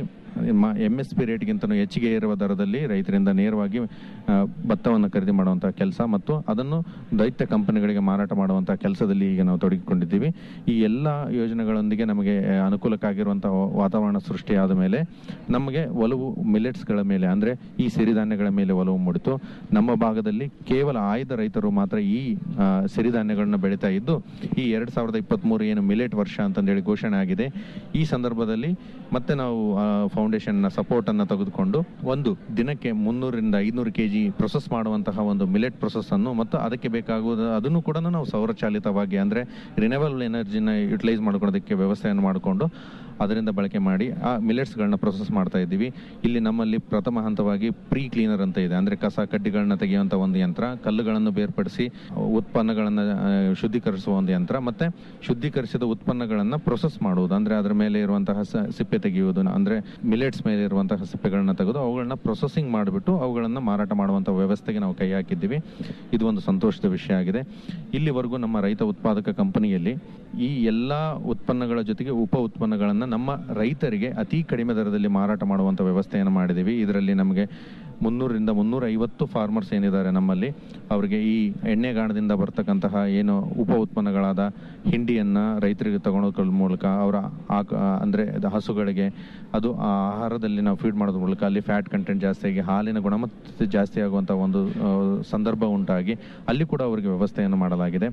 ಎಂ ಎಸ್ ಪಿ ರೇಟ್ಗಿಂತ ಹೆಚ್ಚಿಗೆ ಇರುವ ದರದಲ್ಲಿ ರೈತರಿಂದ ನೇರವಾಗಿ ಆ, ಭತ್ತವನ್ನು ಖರೀದಿ ಮಾಡುವಂತಹ ಕೆಲಸ ಮತ್ತು ಅದನ್ನು ದೈತ್ಯ ಕಂಪನಿಗಳಿಗೆ ಮಾರಾಟ ಮಾಡುವಂತಹ ಕೆಲಸದಲ್ಲಿ ಈಗ ನಾವು ತೊಡಗಿಕೊಂಡಿದ್ದೀವಿ ಈ ಎಲ್ಲ ಯೋಜನೆಗಳೊಂದಿಗೆ ನಮಗೆ ಆ, ಅನುಕೂಲಕ್ಕಾಗಿರುವಂತಹ ವಾತಾವರಣ ಸೃಷ್ಟಿಯಾದ ಮೇಲೆ ನಮಗೆ ಒಲವು ಮಿಲೆಟ್ಸ್ಗಳ ಮೇಲೆ ಅಂದ್ರೆ ಈ ಸಿರಿಧಾನ್ಯಗಳ ಮೇಲೆ ಒಲವು ಮೂಡಿತು ನಮ್ಮ ಭಾಗದಲ್ಲಿ ಕೇವಲ ಆಯ್ದ ರೈತರು ಮಾತ್ರ ಈ ಆ, ಸಿರಿಧಾನ್ಯಗಳನ್ನ ಬೆಳೀತಾ ಇದ್ದು ಈ ಎರಡ್ ಸಾವಿರದ ಇಪ್ಪತ್ತ್ ಮೂರು ಏನು ಮಿಲೆಟ್ ವರ್ಷ ಅಂತಂದೇಳಿ ಘೋಷಣೆ ಆಗಿದೆ ಈ ಸಂದರ್ಭದಲ್ಲಿ ಮತ್ತೆ ನಾವು ಫೌಂಡೇಶನ್ ನ ಸಪೋರ್ಟ್ ಅನ್ನ ತೆಗೆದುಕೊಂಡು ಒಂದು ದಿನಕ್ಕೆ ಮುನ್ನೂರಿಂದ ಐನೂರು ಕೆಜಿ ಪ್ರೊಸೆಸ್ ಮಾಡುವಂತಹ ಒಂದು ಮಿಲೆಟ್ ಪ್ರೊಸೆಸ್ ಅನ್ನು ಮತ್ತು ಅದಕ್ಕೆ ಬೇಕಾಗುವುದು ಅದನ್ನು ಕೂಡ ನಾವು ಸೌರಚಾಲಿತವಾಗಿ ಅಂದ್ರೆ ರಿನವಲ್ ಎನರ್ಜಿನ ಯುಟಿಲೈಸ್ ಮಾಡ್ಕೊಳ್ಳೋದಕ್ಕೆ ವ್ಯವಸ್ಥೆಯನ್ನು ಮಾಡಿಕೊಂಡು ಅದರಿಂದ ಬಳಕೆ ಮಾಡಿ ಆ ಮಿಲೆಟ್ಸ್ಗಳನ್ನ ಪ್ರೊಸೆಸ್ ಮಾಡ್ತಾ ಇದ್ದೀವಿ ಇಲ್ಲಿ ನಮ್ಮಲ್ಲಿ ಪ್ರಥಮ ಹಂತವಾಗಿ ಪ್ರೀ ಕ್ಲೀನರ್ ಅಂತ ಇದೆ ಅಂದ್ರೆ ಕಸ ಕಡ್ಡಿಗಳನ್ನ ತೆಗೆಯುವಂತ ಒಂದು ಯಂತ್ರ ಕಲ್ಲುಗಳನ್ನು ಬೇರ್ಪಡಿಸಿ ಉತ್ಪನ್ನಗಳನ್ನ ಆ, ಶುದ್ಧೀಕರಿಸುವ ಒಂದು ಯಂತ್ರ ಮತ್ತೆ ಶುದ್ಧೀಕರಿಸಿದ ಉತ್ಪನ್ನಗಳನ್ನ ಪ್ರೊಸೆಸ್ ಮಾಡುವುದು ಅಂದ್ರೆ ಅದರ ಮೇಲೆ ಇರುವಂತಹ ಸ- ಸಿಪ್ಪೆ ತೆಗೆಯುವುದು ಅಂದ್ರೆ ಮಿಲೆಟ್ಸ್ ಮೇಲೆ ಇರುವಂತಹ ಸಿಪ್ಪೆಗಳನ್ನ ತೆಗೆದು ಅವುಗಳನ್ನ ಪ್ರೊಸೆಸಿಂಗ್ ಮಾಡಿಬಿಟ್ಟು ಅವುಗಳನ್ನ ಮಾರಾಟ ಮಾಡುವಂತಹ ವ್ಯವಸ್ಥೆಗೆ ನಾವು ಕೈ ಹಾಕಿದ್ದೀವಿ ಇದು ಒಂದು ಸಂತೋಷದ ವಿಷಯ ಆಗಿದೆ ಇಲ್ಲಿವರೆಗೂ ನಮ್ಮ ರೈತ ಉತ್ಪಾದಕ ಕಂಪನಿಯಲ್ಲಿ ಈ ಎಲ್ಲಾ ಉತ್ಪನ್ನಗಳ ಜೊತೆಗೆ ಉಪ ಉತ್ಪನ್ನಗಳನ್ನ ನಮ್ಮ ರೈತರಿಗೆ ಅತಿ ಕಡಿಮೆ ದರದಲ್ಲಿ ಮಾರಾಟ ಮಾಡುವಂತ ವ್ಯವಸ್ಥೆಯನ್ನು ಮಾಡಿದ್ದೀವಿ ಇದರಲ್ಲಿ ನಮಗೆ ಮುನ್ನೂರರಿಂದ ಮುನ್ನೂರ ಐವತ್ತು ಫಾರ್ಮರ್ಸ್ ಏನಿದ್ದಾರೆ ನಮ್ಮಲ್ಲಿ ಅವರಿಗೆ ಈ ಎಣ್ಣೆಗಾಣದಿಂದ ಬರ್ತಕ್ಕಂತಹ ಏನು ಉಪ ಉತ್ಪನ್ನಗಳಾದ ಹಿಂಡಿಯನ್ನ ರೈತರಿಗೆ ತಗೊಳೋದ್ರ ಮೂಲಕ ಅವರ ಆಕ- ಅಂದ್ರೆ ಅದು ಹಸುಗಳಿಗೆ ಅದು ಆ ಆಹಾರದಲ್ಲಿ ನಾವು ಫೀಡ್ ಮಾಡೋದ್ರ ಮೂಲಕ ಅಲ್ಲಿ ಫ್ಯಾಟ್ ಕಂಟೆಂಟ್ ಜಾಸ್ತಿ ಆಗಿ ಹಾಲಿನ ಗುಣಮಟ್ಟ ಜಾಸ್ತಿ ಆಗುವಂತ ಒಂದು ಆ, ಸಂದರ್ಭ ಉಂಟಾಗಿ ಅಲ್ಲಿ ಕೂಡ ಅವರಿಗೆ ವ್ಯವಸ್ಥೆಯನ್ನು ಮಾಡಲಾಗಿದೆ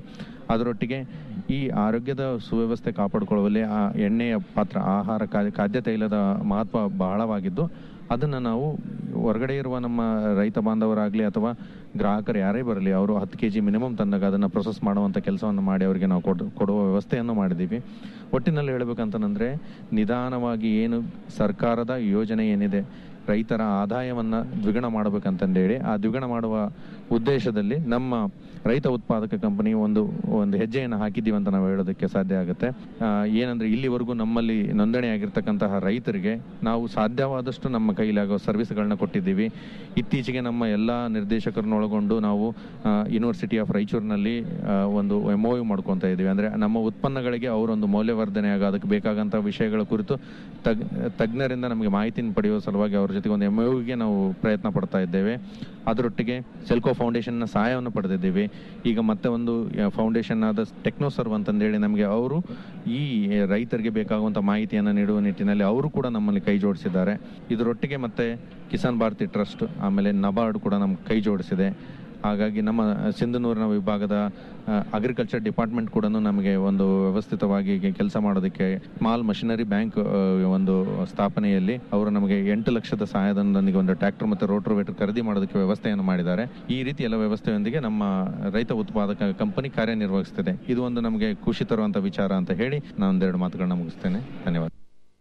ಅದರೊಟ್ಟಿಗೆ ಈ ಆರೋಗ್ಯದ ಸುವ್ಯವಸ್ಥೆ ಕಾಪಾಡಿಕೊಳ್ಳುವಲ್ಲಿ ಆ ಎಣ್ಣೆಯ ಪಾತ್ರ ಆಹಾರ ಖಾದ್ಯ ಖಾದ್ಯ ತೈಲದ ಮಹತ್ವ ಬಹಳವಾಗಿದ್ದು ಅದನ್ನು ನಾವು ಹೊರಗಡೆ ಇರುವ ನಮ್ಮ ರೈತ ಬಾಂಧವರಾಗಲಿ ಅಥವಾ ಗ್ರಾಹಕರು ಯಾರೇ ಬರಲಿ ಅವರು ಹತ್ತು ಕೆ ಜಿ ಮಿನಿಮಮ್ ತಂದಾಗ ಅದನ್ನು ಪ್ರೊಸೆಸ್ ಮಾಡುವಂಥ ಕೆಲಸವನ್ನು ಮಾಡಿ ಅವರಿಗೆ ನಾವು ಕೊಡ್ ಕೊಡುವ ವ್ಯವಸ್ಥೆಯನ್ನು ಮಾಡಿದ್ದೀವಿ ಒಟ್ಟಿನಲ್ಲಿ ಹೇಳ್ಬೇಕಂತಂದರೆ ನಿಧಾನವಾಗಿ ಏನು ಸರ್ಕಾರದ ಯೋಜನೆ ಏನಿದೆ ರೈತರ ಆದಾಯವನ್ನು ದ್ವಿಗುಣ ಮಾಡಬೇಕಂತಂದೇಳಿ ಆ ದ್ವಿಗುಣ ಮಾಡುವ ಉದ್ದೇಶದಲ್ಲಿ ನಮ್ಮ ರೈತ ಉತ್ಪಾದಕ ಕಂಪನಿ ಒಂದು ಒಂದು ಹೆಜ್ಜೆಯನ್ನು ಹಾಕಿದ್ದೀವಿ ಅಂತ ನಾವು ಹೇಳೋದಕ್ಕೆ ಸಾಧ್ಯ ಆಗುತ್ತೆ ಆ, ಏನಂದ್ರೆ ಇಲ್ಲಿವರೆಗೂ ನಮ್ಮಲ್ಲಿ ನೋಂದಣಿ ಆಗಿರ್ತಕ್ಕಂತಹ ರೈತರಿಗೆ ನಾವು ಸಾಧ್ಯವಾದಷ್ಟು ನಮ್ಮ ಕೈಲಾಗೋ ಸರ್ವಿಸ್ಗಳನ್ನ ಕೊಟ್ಟಿದ್ದೀವಿ ಇತ್ತೀಚೆಗೆ ನಮ್ಮ ಎಲ್ಲ ನಿರ್ದೇಶಕರನ್ನ ಒಳಗೊಂಡು ನಾವು ಯೂನಿವರ್ಸಿಟಿ ಆಫ್ ರಾಯಚೂರಿನಲ್ಲಿ ಆ, ಒಂದು ಎಮ್ ಯು ಮಾಡ್ಕೊತಾ ಇದ್ದೀವಿ ಅಂದ್ರೆ ನಮ್ಮ ಉತ್ಪನ್ನಗಳಿಗೆ ಅವರೊಂದು ಮೌಲ್ಯವರ್ಧನೆ ಆಗ ಅದಕ್ಕೆ ಬೇಕಾಗಂತ ವಿಷಯಗಳ ಕುರಿತು ತಗ್ ತಜ್ಞರಿಂದ ನಮಗೆ ಮಾಹಿತಿನ ಪಡೆಯುವ ಸಲುವಾಗಿ ಅವ್ರ ಜೊತೆಗೆ ಒಂದು ಎಮ್ ಗೆ ನಾವು ಪ್ರಯತ್ನ ಪಡ್ತಾ ಇದ್ದೇವೆ ಅದರೊಟ್ಟಿಗೆ ಸೆಲ್ಕೋ ಫೌಂಡೇಶನ್ನ ಸಹಾಯವನ್ನು ಪಡೆದಿದ್ದೀವಿ ಈಗ ಮತ್ತೆ ಒಂದು ಫೌಂಡೇಶನ್ ಆದ ಟೆಕ್ನೋಸರ್ವ್ ಅಂತಂದೇಳಿ ನಮಗೆ ಅವರು ಈ ರೈತರಿಗೆ ಬೇಕಾಗುವಂಥ ಮಾಹಿತಿಯನ್ನು ನೀಡುವ ನಿಟ್ಟಿನಲ್ಲಿ ಅವರು ಕೂಡ ನಮ್ಮಲ್ಲಿ ಕೈ ಜೋಡಿಸಿದ್ದಾರೆ ಇದರೊಟ್ಟಿಗೆ ಮತ್ತೆ ಕಿಸಾನ್ ಭಾರತಿ ಟ್ರಸ್ಟ್ ಆಮೇಲೆ ನಬಾರ್ಡ್ ಕೂಡ ನಮ್ಗೆ ಕೈ ಜೋಡಿಸಿದೆ ಹಾಗಾಗಿ ನಮ್ಮ ಸಿಂಧನೂರಿನ ವಿಭಾಗದ ಅಗ್ರಿಕಲ್ಚರ್ ಡಿಪಾರ್ಟ್ಮೆಂಟ್ ಕೂಡ ನಮಗೆ ಒಂದು ವ್ಯವಸ್ಥಿತವಾಗಿ ಕೆಲಸ ಮಾಡೋದಕ್ಕೆ ಸ್ಮಾಲ್ ಮಷಿನರಿ ಬ್ಯಾಂಕ್ ಒಂದು ಸ್ಥಾಪನೆಯಲ್ಲಿ ಅವರು ನಮಗೆ ಎಂಟು ಲಕ್ಷದ ಸಹಾಯಧನದೊಂದಿಗೆ ಒಂದು ಟ್ರ್ಯಾಕ್ಟರ್ ಮತ್ತು ರೋಟೋವೇಟರ್ ಖರೀದಿ ಮಾಡೋದಕ್ಕೆ ವ್ಯವಸ್ಥೆಯನ್ನು ಮಾಡಿದ್ದಾರೆ ಈ ರೀತಿ ಎಲ್ಲ ವ್ಯವಸ್ಥೆಯೊಂದಿಗೆ ನಮ್ಮ ರೈತ ಉತ್ಪಾದಕ ಕಂಪನಿ ಕಾರ್ಯನಿರ್ವಹಿಸುತ್ತಿದೆ ಇದು ಒಂದು ನಮಗೆ ಖುಷಿ ತರುವಂತ ವಿಚಾರ ಅಂತ ಹೇಳಿ ನಾನು ಒಂದೆರಡು ಮಾತುಗಳನ್ನ ಮುಗಿಸ್ತೇನೆ ಧನ್ಯವಾದ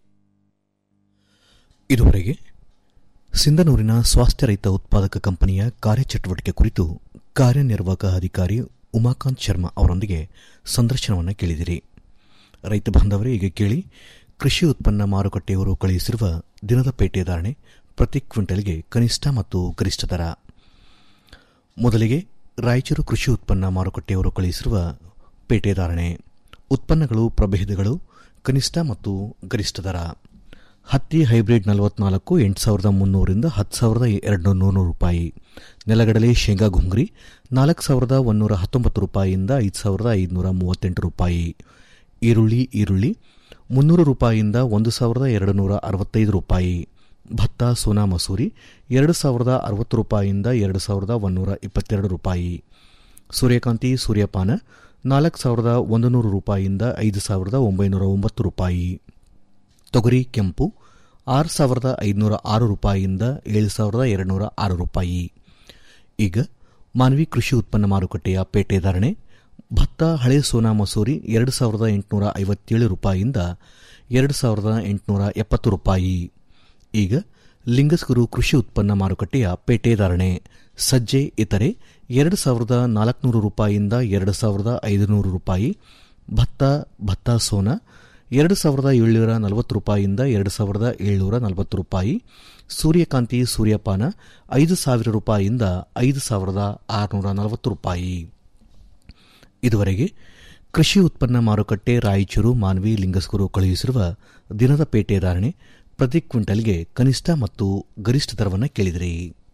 ಇದುವರೆಗೆ ಸಿಂಧನೂರಿನ ಸ್ವಾಸ್ಥ್ಯ ರೈತ ಉತ್ಪಾದಕ ಕಂಪನಿಯ ಕಾರ್ಯಚಟುವಟಿಕೆ ಕುರಿತು ಕಾರ್ಯನಿರ್ವಾಹಕ ಅಧಿಕಾರಿ ಉಮಾಕಾಂತ್ ಶರ್ಮಾ ಅವರೊಂದಿಗೆ ಸಂದರ್ಶನವನ್ನು ಕೇಳಿದಿರಿ ರೈತ ಬಾಂಧವರೇ ಈಗ ಕೇಳಿ ಕೃಷಿ ಉತ್ಪನ್ನ ಮಾರುಕಟ್ಟೆಯವರು ಕಳುಹಿಸಿರುವ ದಿನದ ಪೇಟೆ ಧಾರಣೆ ಪ್ರತಿ ಕ್ವಿಂಟಲ್ಗೆ ಕನಿಷ್ಠ ಮತ್ತು ಗರಿಷ್ಠ ದರ ಮೊದಲಿಗೆ ರಾಯಚೂರು ಕೃಷಿ ಉತ್ಪನ್ನ ಮಾರುಕಟ್ಟೆಯವರು ಕಳುಹಿಸಿರುವ ಪೇಟೆ ಧಾರಣೆ ಉತ್ಪನ್ನಗಳು ಪ್ರಭೇದಗಳು ಕನಿಷ್ಠ ಮತ್ತು ಗರಿಷ್ಠ ದರ ಹತ್ತಿ ಹೈಬ್ರಿಡ್ ನಲವತ್ನಾಲ್ಕು ಎಂಟು ಸಾವಿರದ ಮುನ್ನೂರಿಂದ ಹತ್ತು ಸಾವಿರದ ಎರಡು ನೂರು ರೂಪಾಯಿ ನೆಲಗಡಲೆ ಶೇಂಗಾ ಗುಂಗ್ರಿ ನಾಲ್ಕು ಸಾವಿರದ ಒಂದೂರ ಹತ್ತೊಂಬತ್ತು ರೂಪಾಯಿಯಿಂದ ಐದು ಸಾವಿರದ ಐದುನೂರ ಮೂವತ್ತೆಂಟು ರೂಪಾಯಿ ಈರುಳ್ಳಿ ಈರುಳ್ಳಿ ಮುನ್ನೂರು ರೂಪಾಯಿಯಿಂದ ಒಂದು ಸಾವಿರದ ಎರಡು ನೂರ ಅರವತ್ತೈದು ರೂಪಾಯಿ ಭತ್ತ ಸೋನಾ ಮಸೂರಿ ಎರಡು ಸಾವಿರದ ಅರವತ್ತು ರೂಪಾಯಿಯಿಂದ ಎರಡು ಸಾವಿರದ ಒಂದೂರ ಇಪ್ಪತ್ತೆರಡು ರೂಪಾಯಿ ಸೂರ್ಯಕಾಂತಿ ಸೂರ್ಯಪಾನ ನಾಲ್ಕು ಸಾವಿರದ ಒಂದು ನೂರು ರೂಪಾಯಿಯಿಂದ ಐದು ಸಾವಿರದ ಒಂಬೈನೂರ ಒಂಬತ್ತು ರೂಪಾಯಿ ತೊಗರಿ ಕೆಂಪು ಆರು ಸಾವಿರದ ಐದುನೂರ ಆರು ರೂಪಾಯಿಯಿಂದ ಏಳು ಸಾವಿರದ ಎರಡುನೂರ ಆರು ರೂಪಾಯಿ ಈಗ ಮಾನವಿ ಕೃಷಿ ಉತ್ಪನ್ನ ಮಾರುಕಟ್ಟೆಯ ಪೇಟೆ ಧಾರಣೆ ಭತ್ತ ಹಳೆ ಸೋನಾ ಮಸೂರಿ ಎರಡು ಸಾವಿರದ ಎಂಟುನೂರ ಐವತ್ತೇಳು ರೂಪಾಯಿಯಿಂದ ಎರಡು ಸಾವಿರದ ಎಂಟುನೂರ ಎಪ್ಪತ್ತು ರೂಪಾಯಿ ಈಗ ಲಿಂಗಸ್ಗುರು ಕೃಷಿ ಉತ್ಪನ್ನ ಮಾರುಕಟ್ಟೆಯ ಪೇಟೆ ಧಾರಣೆ ಸಜ್ಜೆ ಇತರೆ ಎರಡು ಸಾವಿರದ ನಾಲ್ಕುನೂರು ರೂಪಾಯಿಯಿಂದ ಎರಡು ಸಾವಿರದ ಐದುನೂರು ರೂಪಾಯಿ ಭತ್ತ ಭತ್ತ ಸೋನಾ ಎರಡು ಸಾವಿರದ ಏಳ್ನೂರ ನಲವತ್ತು ರೂಪಾಯಿಯಿಂದ ಎರಡು ಸಾವಿರದ ಏಳ್ನೂರ ನಲವತ್ತು ರೂಪಾಯಿ ಸೂರ್ಯಕಾಂತಿ ಸೂರ್ಯಪಾನ ಐದು ಸಾವಿರ ರೂಪಾಯಿಯಿಂದ ಐದು ಸಾವಿರದ ಆರುನೂರ ನಲವತ್ತು ರೂಪಾಯಿ ಇದುವರೆಗೆ ಕೃಷಿ ಉತ್ಪನ್ನ ಮಾರುಕಟ್ಟೆ ರಾಯಚೂರು ಮಾನ್ವಿ ಲಿಂಗಸ್ಗುರು ಕಳುಹಿಸಿರುವ ದಿನದ ಪೇಟೆ ಧಾರಣೆ ಪ್ರತಿ ಕ್ವಿಂಟಲ್ಗೆ ಕನಿಷ್ಠ ಮತ್ತು ಗರಿಷ್ಠ ದರವನ್ನು ಕೇಳಿದಿರಿ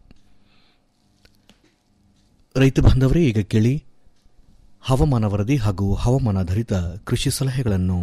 ರೈತ ಬಾಂಧವರೇ ಈಗ ಕೇಳಿ ಹವಾಮಾನ ವರದಿ ಹಾಗೂ ಹವಾಮಾನಾಧಾರಿತ ಕೃಷಿ ಸಲಹೆಗಳನ್ನು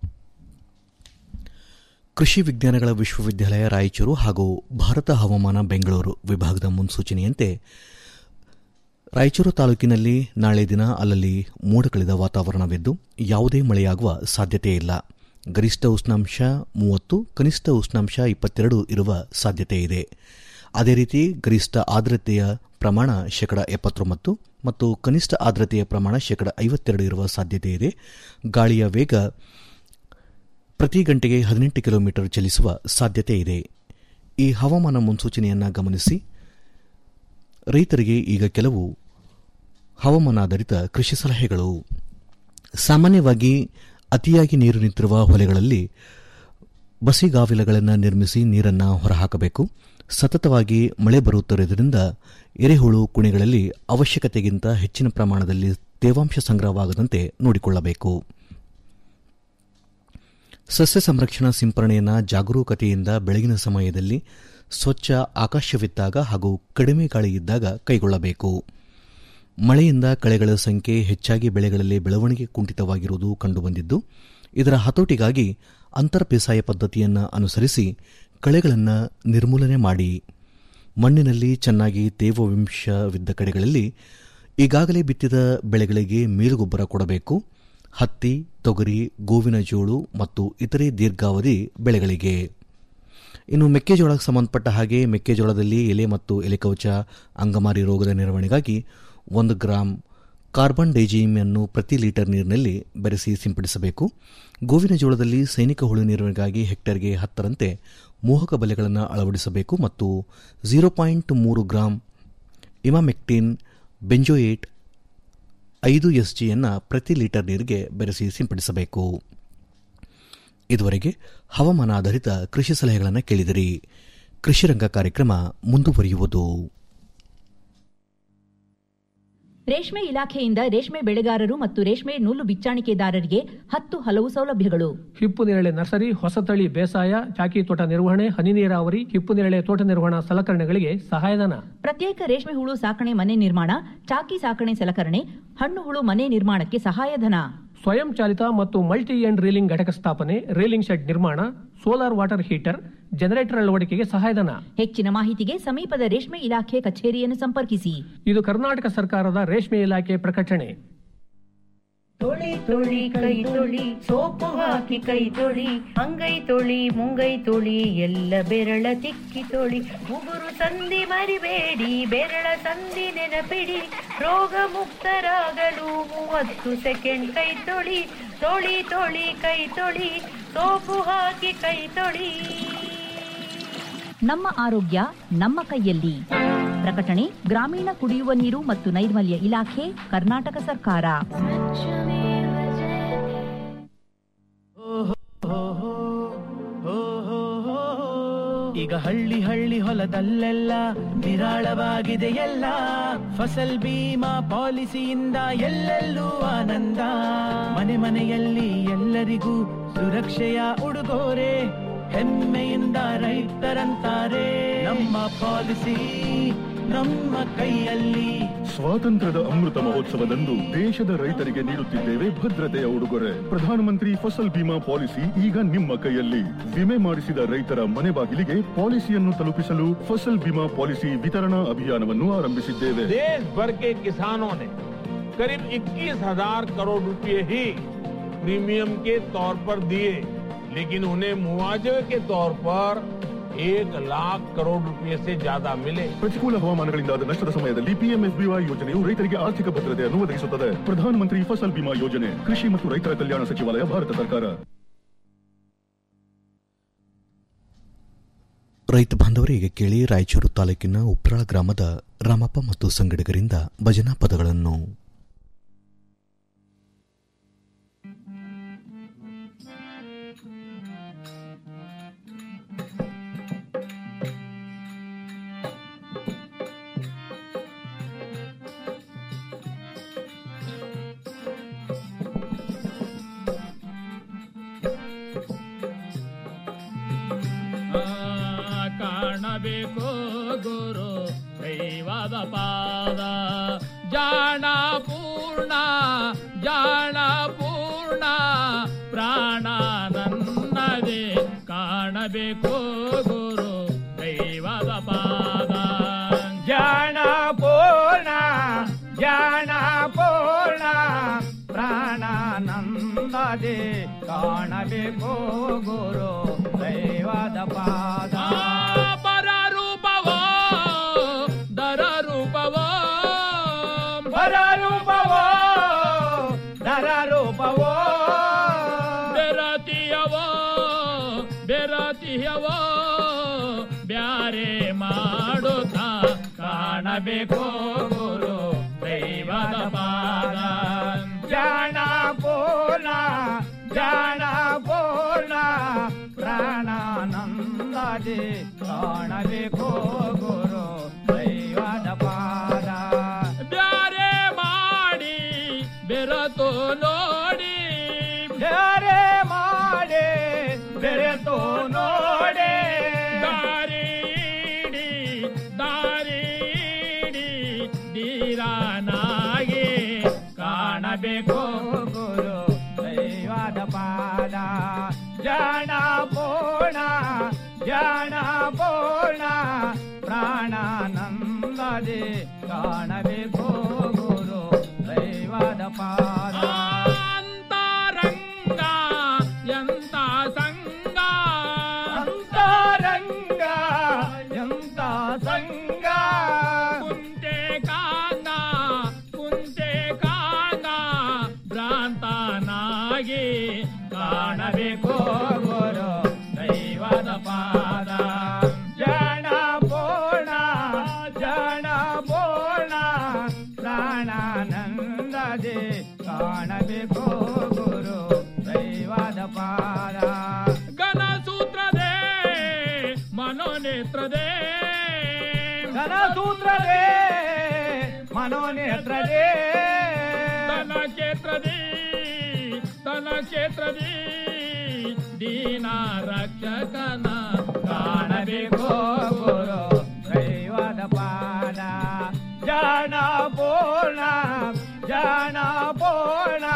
ಕೃಷಿ ವಿಜ್ಞಾನಗಳ ವಿಶ್ವವಿದ್ಯಾಲಯ ರಾಯಚೂರು ಹಾಗೂ ಭಾರತ ಹವಾಮಾನ ಬೆಂಗಳೂರು ವಿಭಾಗದ ಮುನ್ಸೂಚನೆಯಂತೆ ರಾಯಚೂರು ತಾಲೂಕಿನಲ್ಲಿ ನಾಳೆ ದಿನ ಅಲ್ಲಲ್ಲಿ ಮೋಡಕಳಿದ ವಾತಾವರಣವಿದ್ದು ಯಾವುದೇ ಮಳೆಯಾಗುವ ಸಾಧ್ಯತೆ ಇಲ್ಲ ಗರಿಷ್ಠ ಉಷ್ಣಾಂಶ ಮೂವತ್ತು ಕನಿಷ್ಠ ಉಷ್ಣಾಂಶ ಇಪ್ಪತ್ತೆರಡು ಇರುವ ಸಾಧ್ಯತೆ ಇದೆ ಅದೇ ರೀತಿ ಗರಿಷ್ಠ ಆರ್ದ್ರತೆಯ ಪ್ರಮಾಣ ಶೇಕಡ ಎಪ್ಪತ್ತೊಂಬತ್ತು ಮತ್ತು ಕನಿಷ್ಠ ಆರ್ದ್ರತೆಯ ಪ್ರಮಾಣ ಶೇಕಡ ಐವತ್ತೆರಡು ಇರುವ ಸಾಧ್ಯತೆ ಇದೆ ಗಾಳಿಯ ವೇಗ ಪ್ರತಿ ಗಂಟೆಗೆ ಹದಿನೆಂಟು ಕಿಲೋಮೀಟರ್ ಚಲಿಸುವ ಸಾಧ್ಯತೆ ಇದೆ ಈ ಹವಾಮಾನ ಮುನ್ಸೂಚನೆಯನ್ನು ಗಮನಿಸಿ ರೈತರಿಗೆ ಈಗ ಕೆಲವು ಹವಾಮಾನಾಧಾರಿತ ಕೃಷಿ ಸಲಹೆಗಳು ಸಾಮಾನ್ಯವಾಗಿ ಅತಿಯಾಗಿ ನೀರು ನಿಂತಿರುವ ಹೊಲೆಗಳಲ್ಲಿ ಬಸಿಗಾವಿಲಗಳನ್ನು ನಿರ್ಮಿಸಿ ನೀರನ್ನು ಹೊರಹಾಕಬೇಕು ಸತತವಾಗಿ ಮಳೆ ಬರುತ್ತಿರುವುದರಿಂದ ಎರೆಹುಳು ಕುಣಿಗಳಲ್ಲಿ ಅವಶ್ಯಕತೆಗಿಂತ ಹೆಚ್ಚಿನ ಪ್ರಮಾಣದಲ್ಲಿ ತೇವಾಂಶ ಸಂಗ್ರಹವಾಗದಂತೆ ನೋಡಿಕೊಳ್ಳಬೇಕು ಸಸ್ಯ ಸಂರಕ್ಷಣಾ ಸಿಂಪರಣೆಯನ್ನು ಜಾಗರೂಕತೆಯಿಂದ ಬೆಳಗಿನ ಸಮಯದಲ್ಲಿ ಸ್ವಚ್ಛ ಆಕಾಶವಿದ್ದಾಗ ಹಾಗೂ ಕಡಿಮೆ ಗಾಳಿ ಇದ್ದಾಗ ಕೈಗೊಳ್ಳಬೇಕು ಮಳೆಯಿಂದ ಕಳೆಗಳ ಸಂಖ್ಯೆ ಹೆಚ್ಚಾಗಿ ಬೆಳೆಗಳಲ್ಲಿ ಬೆಳವಣಿಗೆ ಕುಂಠಿತವಾಗಿರುವುದು ಕಂಡುಬಂದಿದ್ದು ಇದರ ಹತೋಟಿಗಾಗಿ ಅಂತರ್ ಬೇಸಾಯ ಪದ್ಧತಿಯನ್ನು ಅನುಸರಿಸಿ ಕಳೆಗಳನ್ನು ನಿರ್ಮೂಲನೆ ಮಾಡಿ ಮಣ್ಣಿನಲ್ಲಿ ಚೆನ್ನಾಗಿ ತೇವಾಂಶವಿದ್ದ ಕಡೆಗಳಲ್ಲಿ ಈಗಾಗಲೇ ಬಿತ್ತಿದ ಬೆಳೆಗಳಿಗೆ ಮೇಲುಗೊಬ್ಬರ ಕೊಡಬೇಕು ಹತ್ತಿ ತೊಗರಿ ಗೋವಿನ ಜೋಳು ಮತ್ತು ಇತರೆ ದೀರ್ಘಾವಧಿ ಬೆಳೆಗಳಿಗೆ ಇನ್ನು ಮೆಕ್ಕೆಜೋಳಕ್ಕೆ ಸಂಬಂಧಪಟ್ಟ ಹಾಗೆ ಮೆಕ್ಕೆಜೋಳದಲ್ಲಿ ಎಲೆ ಮತ್ತು ಎಲೆಕವಚ ಅಂಗಮಾರಿ ರೋಗದ ನಿರ್ವಹಣೆಗಾಗಿ ಒಂದು ಗ್ರಾಂ ಕಾರ್ಬನ್ ಡೈಜಿಯಮನ್ನು ಪ್ರತಿ ಲೀಟರ್ ನೀರಿನಲ್ಲಿ ಬೆರೆಸಿ ಸಿಂಪಡಿಸಬೇಕು ಗೋವಿನ ಜೋಳದಲ್ಲಿ ಸೈನಿಕ ಹುಳು ನಿರ್ವಹಣೆಗಾಗಿ ಹೆಕ್ಟರ್ಗೆ ಹತ್ತರಂತೆ ಮೋಹಕ ಬಲೆಗಳನ್ನು ಅಳವಡಿಸಬೇಕು ಮತ್ತು ಝೀರೋ ಪಾಯಿಂಟ್ ಮೂರು ಗ್ರಾಂ ಇಮಾಮೆಕ್ಟಿನ್ ಬೆಂಜೋಯೇಟ್ ಐದು ಎಸ್ಜಿಯನ್ನು ಪ್ರತಿ ಲೀಟರ್ ನೀರಿಗೆ ಬೆರೆಸಿ ಸಿಂಪಡಿಸಬೇಕು ಇದುವರೆಗೆ ಹವಾಮಾನ ಆಧಾರಿತ ಕೃಷಿ ಸಲಹೆಗಳನ್ನು ಕೇಳಿದಿರಿ ಕೃಷಿರಂಗ ಕಾರ್ಯಕ್ರಮ ಮುಂದುವರಿಯುವುದು ರೇಷ್ಮೆ ಇಲಾಖೆಯಿಂದ ರೇಷ್ಮೆ ಬೆಳೆಗಾರರು ಮತ್ತು ರೇಷ್ಮೆ ನೂಲು ಬಿಚ್ಚಾಣಿಕೆದಾರರಿಗೆ ಹತ್ತು ಹಲವು ಸೌಲಭ್ಯಗಳು ಹಿಪ್ಪು ನೇರಳೆ ನರ್ಸರಿ ಹೊಸತಳಿ ಬೇಸಾಯ ಚಾಕಿ ತೋಟ ನಿರ್ವಹಣೆ ಹನಿ ನೀರಾವರಿ ಹಿಪ್ಪು ನೇರಳೆ ತೋಟ ನಿರ್ವಹಣಾ ಸಲಕರಣೆಗಳಿಗೆ ಸಹಾಯಧನ ಪ್ರತ್ಯೇಕ ರೇಷ್ಮೆ ಹುಳು ಸಾಕಣೆ ಮನೆ ನಿರ್ಮಾಣ ಚಾಕಿ ಸಾಕಣೆ ಸಲಕರಣೆ ಹಣ್ಣು ಹುಳು ಮನೆ ನಿರ್ಮಾಣಕ್ಕೆ ಸಹಾಯಧನ ಸ್ವಯಂ ಚಾಲಿತ ಮತ್ತು ಮಲ್ಟಿ ಎಂಡ್ ರೀಲಿಂಗ್ ಘಟಕ ಸ್ಥಾಪನೆ ರೀಲಿಂಗ್ ಶೆಡ್ ನಿರ್ಮಾಣ ಸೋಲಾರ್ ವಾಟರ್ ಹೀಟರ್ ಜನರೇಟರ್ ಅಳವಡಿಕೆಗೆ ಸಹಾಯಧನ ಹೆಚ್ಚಿನ ಮಾಹಿತಿಗೆ ಸಮೀಪದ ರೇಷ್ಮೆ ಇಲಾಖೆ ಕಚೇರಿಯನ್ನು ಸಂಪರ್ಕಿಸಿ ಇದು ಕರ್ನಾಟಕ ಸರ್ಕಾರದ ರೇಷ್ಮೆ ಇಲಾಖೆ ಪ್ರಕಟಣೆ ತೊಳಿ ತೊಳಿ ಕೈ ತೊಳಿ ಸೋಪು ಹಾಕಿ ಕೈ ತೊಳಿ ಅಂಗೈ ತೊಳಿ ಮುಂಗೈ ತೊಳಿ ಎಲ್ಲ ಬೆರಳ ತಿಕ್ಕಿ ತೊಳಿ ಉಗುರು ಸಂಧಿ ಮರಿಬೇಡಿ ಬೆರಳ ಸಂಧಿ ನೆನಪಿಡಿ ರೋಗ ಮುಕ್ತರಾಗಲು ಮೂವತ್ತು ಸೆಕೆಂಡ್ ಕೈ ತೊಳಿ ತೊಳಿ ತೊಳಿ ಕೈ ತೊಳಿ ಸೋಪು ಹಾಕಿ ಕೈ ತೊಳಿ ನಮ್ಮ ಆರೋಗ್ಯ ನಮ್ಮ ಕೈಯಲ್ಲಿ ಪ್ರಕಟಣೆ ಗ್ರಾಮೀಣ ಕುಡಿಯುವ ನೀರು ಮತ್ತು ನೈರ್ಮಲ್ಯ ಇಲಾಖೆ ಕರ್ನಾಟಕ ಸರ್ಕಾರ ಈಗ ಹಳ್ಳಿ ಹಳ್ಳಿ ಹೊಲದಲ್ಲೆಲ್ಲ ನಿರಾಳವಾಗಿದೆ ಎಲ್ಲ ಫಸಲ್ ಬೀಮಾ ಪಾಲಿಸಿಯಿಂದ ಎಲ್ಲೆಲ್ಲೂ ಆನಂದ ಮನೆ ಮನೆಯಲ್ಲಿ ಎಲ್ಲರಿಗೂ ಸುರಕ್ಷೆಯ ಉಡುಗೊರೆ ಹೆಮ್ಮೆಯಿಂದ ರೈತರಂತಾರೆ ನಮ್ಮ ಪಾಲಿಸಿ ನಮ್ಮ ಕೈಯಲ್ಲಿ ಸ್ವಾತಂತ್ರ್ಯದ ಅಮೃತ ಮಹೋತ್ಸವದಂದು ದೇಶದ ರೈತರಿಗೆ ನೀಡುತ್ತಿದ್ದೇವೆ ಭದ್ರತೆಯ ಉಡುಗೊರೆ ಪ್ರಧಾನಮಂತ್ರಿ ಫಸಲ್ ಬಿಮಾ ಪಾಲಿಸಿ ಈಗ ನಿಮ್ಮ ಕೈಯಲ್ಲಿ ವಿಮೆ ಮಾಡಿಸಿದ ರೈತರ ಮನೆ ಬಾಗಿಲಿಗೆ ಪಾಲಿಸಿಯನ್ನು ತಲುಪಿಸಲು ಫಸಲ್ ಬಿಮಾ ಪಾಲಿಸಿ ವಿತರಣಾ ಅಭಿಯಾನವನ್ನು ಆರಂಭಿಸಿದ್ದೇವೆ देश भर के किसानों ने करीब 21,000 करोड़ रुपए ही प्रीमियम के तौर पर दिए लेकिन उन्हें मुआवजे के तौर पर एक लाख करोड़ रुपए से ज्यादा मिले ಪ್ರತಿಕೂಲ ಹವಾಮಾನಗಳಿಂದಾದ ನಷ್ಟದ ಸಮಯದಲ್ಲಿ ಪಿಎಂಎಸ್ಬಿವೈ ಯೋಜನೆಯು ರೈತರಿಗೆ ಆರ್ಥಿಕ ಭದ್ರತೆಯನ್ನು ಒದಗಿಸುತ್ತದೆ ಪ್ರಧಾನಮಂತ್ರಿ ಫಸಲ್ ಬಿಮಾ ಯೋಜನೆ ಕೃಷಿ ಮತ್ತು ರೈತರ ಕಲ್ಯಾಣ ಸಚಿವಾಲಯ ಭಾರತ ಸರ್ಕಾರ ರೈತ ಬಾಂಧವರಿಗೆ ಕೇಳಿ ರಾಯಚೂರು ತಾಲೂಕಿನ ಉಪ್ರಾಳ ಗ್ರಾಮದ ರಾಮಪ್ಪ ಮತ್ತು ಸಂಗಡಿಗರಿಂದ ಭಜನಾ ಪದಗಳನ್ನು ಕಾಣಬೇಕು ಗುರು ದೈವದ ಪಾದ ಜಾಣ ಪೂರ್ಣ ಜಾಣ ಪೂರ್ಣ ಪ್ರಾಣ ನನ್ನದೇ ಕಾಣಬೇಕು ಗುರು ದೈವದ ಪಾದ ಜಾಣ ಪೂರ್ಣ ಜಾಣ ಪೂರ್ಣ ಪ್ರಾಣಾನಂದದೆ ಕಾಣಬೇಕು ಗುರು ದೈವದ ಪಾದ ಪರ ರೂಪವೋ ದರ ರೂಪವೋ ಪರ ರೂಪವೋ ದರ ರೂಪವೋ ಬೆರತಿಯವೋ ಬೆರತಿಯವೋ ಬ್ಯಾರೆ ಮಾಡುತ್ತಾ ಕಾಣಬೇಕು ಗುರು ದೈವದ ಪಾದ ಜಾಣ ಪೂರ್ಣ ಜಾಣ ಪೂರ್ಣ ಪ್ರಾಣಾನಂದದೆ ಕಾಣಬೇಕು ಗುರು ದೈವದ ಪಾದ ಬ್ಯಾರೆ ಮಾಡಿ ಬೆರತು ನೋಡಿ ಬ್ಯಾರೆ ಮಾಡಿ ಬೆರೆತು ನೋಡಿ ದಾರಿಡಿ ದಾರಿಡಿ ದೀರಾನಾಗಿ ಕಾಣಬೇಕು ಗುರು ದೈವದ ಪಾದ ಜಾಣ ಪೂರ್ಣ ಜಾಣ ಪೂರ್ಣ ಪ್ರಾಣಾನಂದದೆ ಕಾಣಬೇಕು ಗುರು ದೈವದ ಪಾದ ಜನ ಪೋಣ ಜನ ಪೋಣ ಪ್ರಾಣಾನಂದದೆ ಕಾಣಬೇಕು ಗುರು ದೈವದ ಪಾದ ಘನಸೂತ್ರದೇ ಮನೋನೇತ್ರದೇ ಘನಸೂತ್ರದೇ ಮನೋನೇತ್ರದೇ ತನ ಕ್ಷೇತ್ರದಿ ತನ ಕ್ಷೇತ್ರದಿ ದೀನ ರಕ್ಷಕನ ಕಾಣಬೇಕು ಗುರು ದೈವದ ಪಾದ ಜನ ಪೂರ್ಣ ಜನ ಪೂರ್ಣ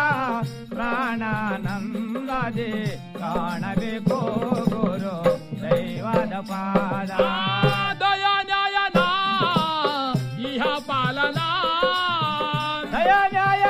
ಪ್ರಾಣಾನಂದದೆ ಕಾಣಬೇಕು ಗುರು ದೈವದ ಪಾದ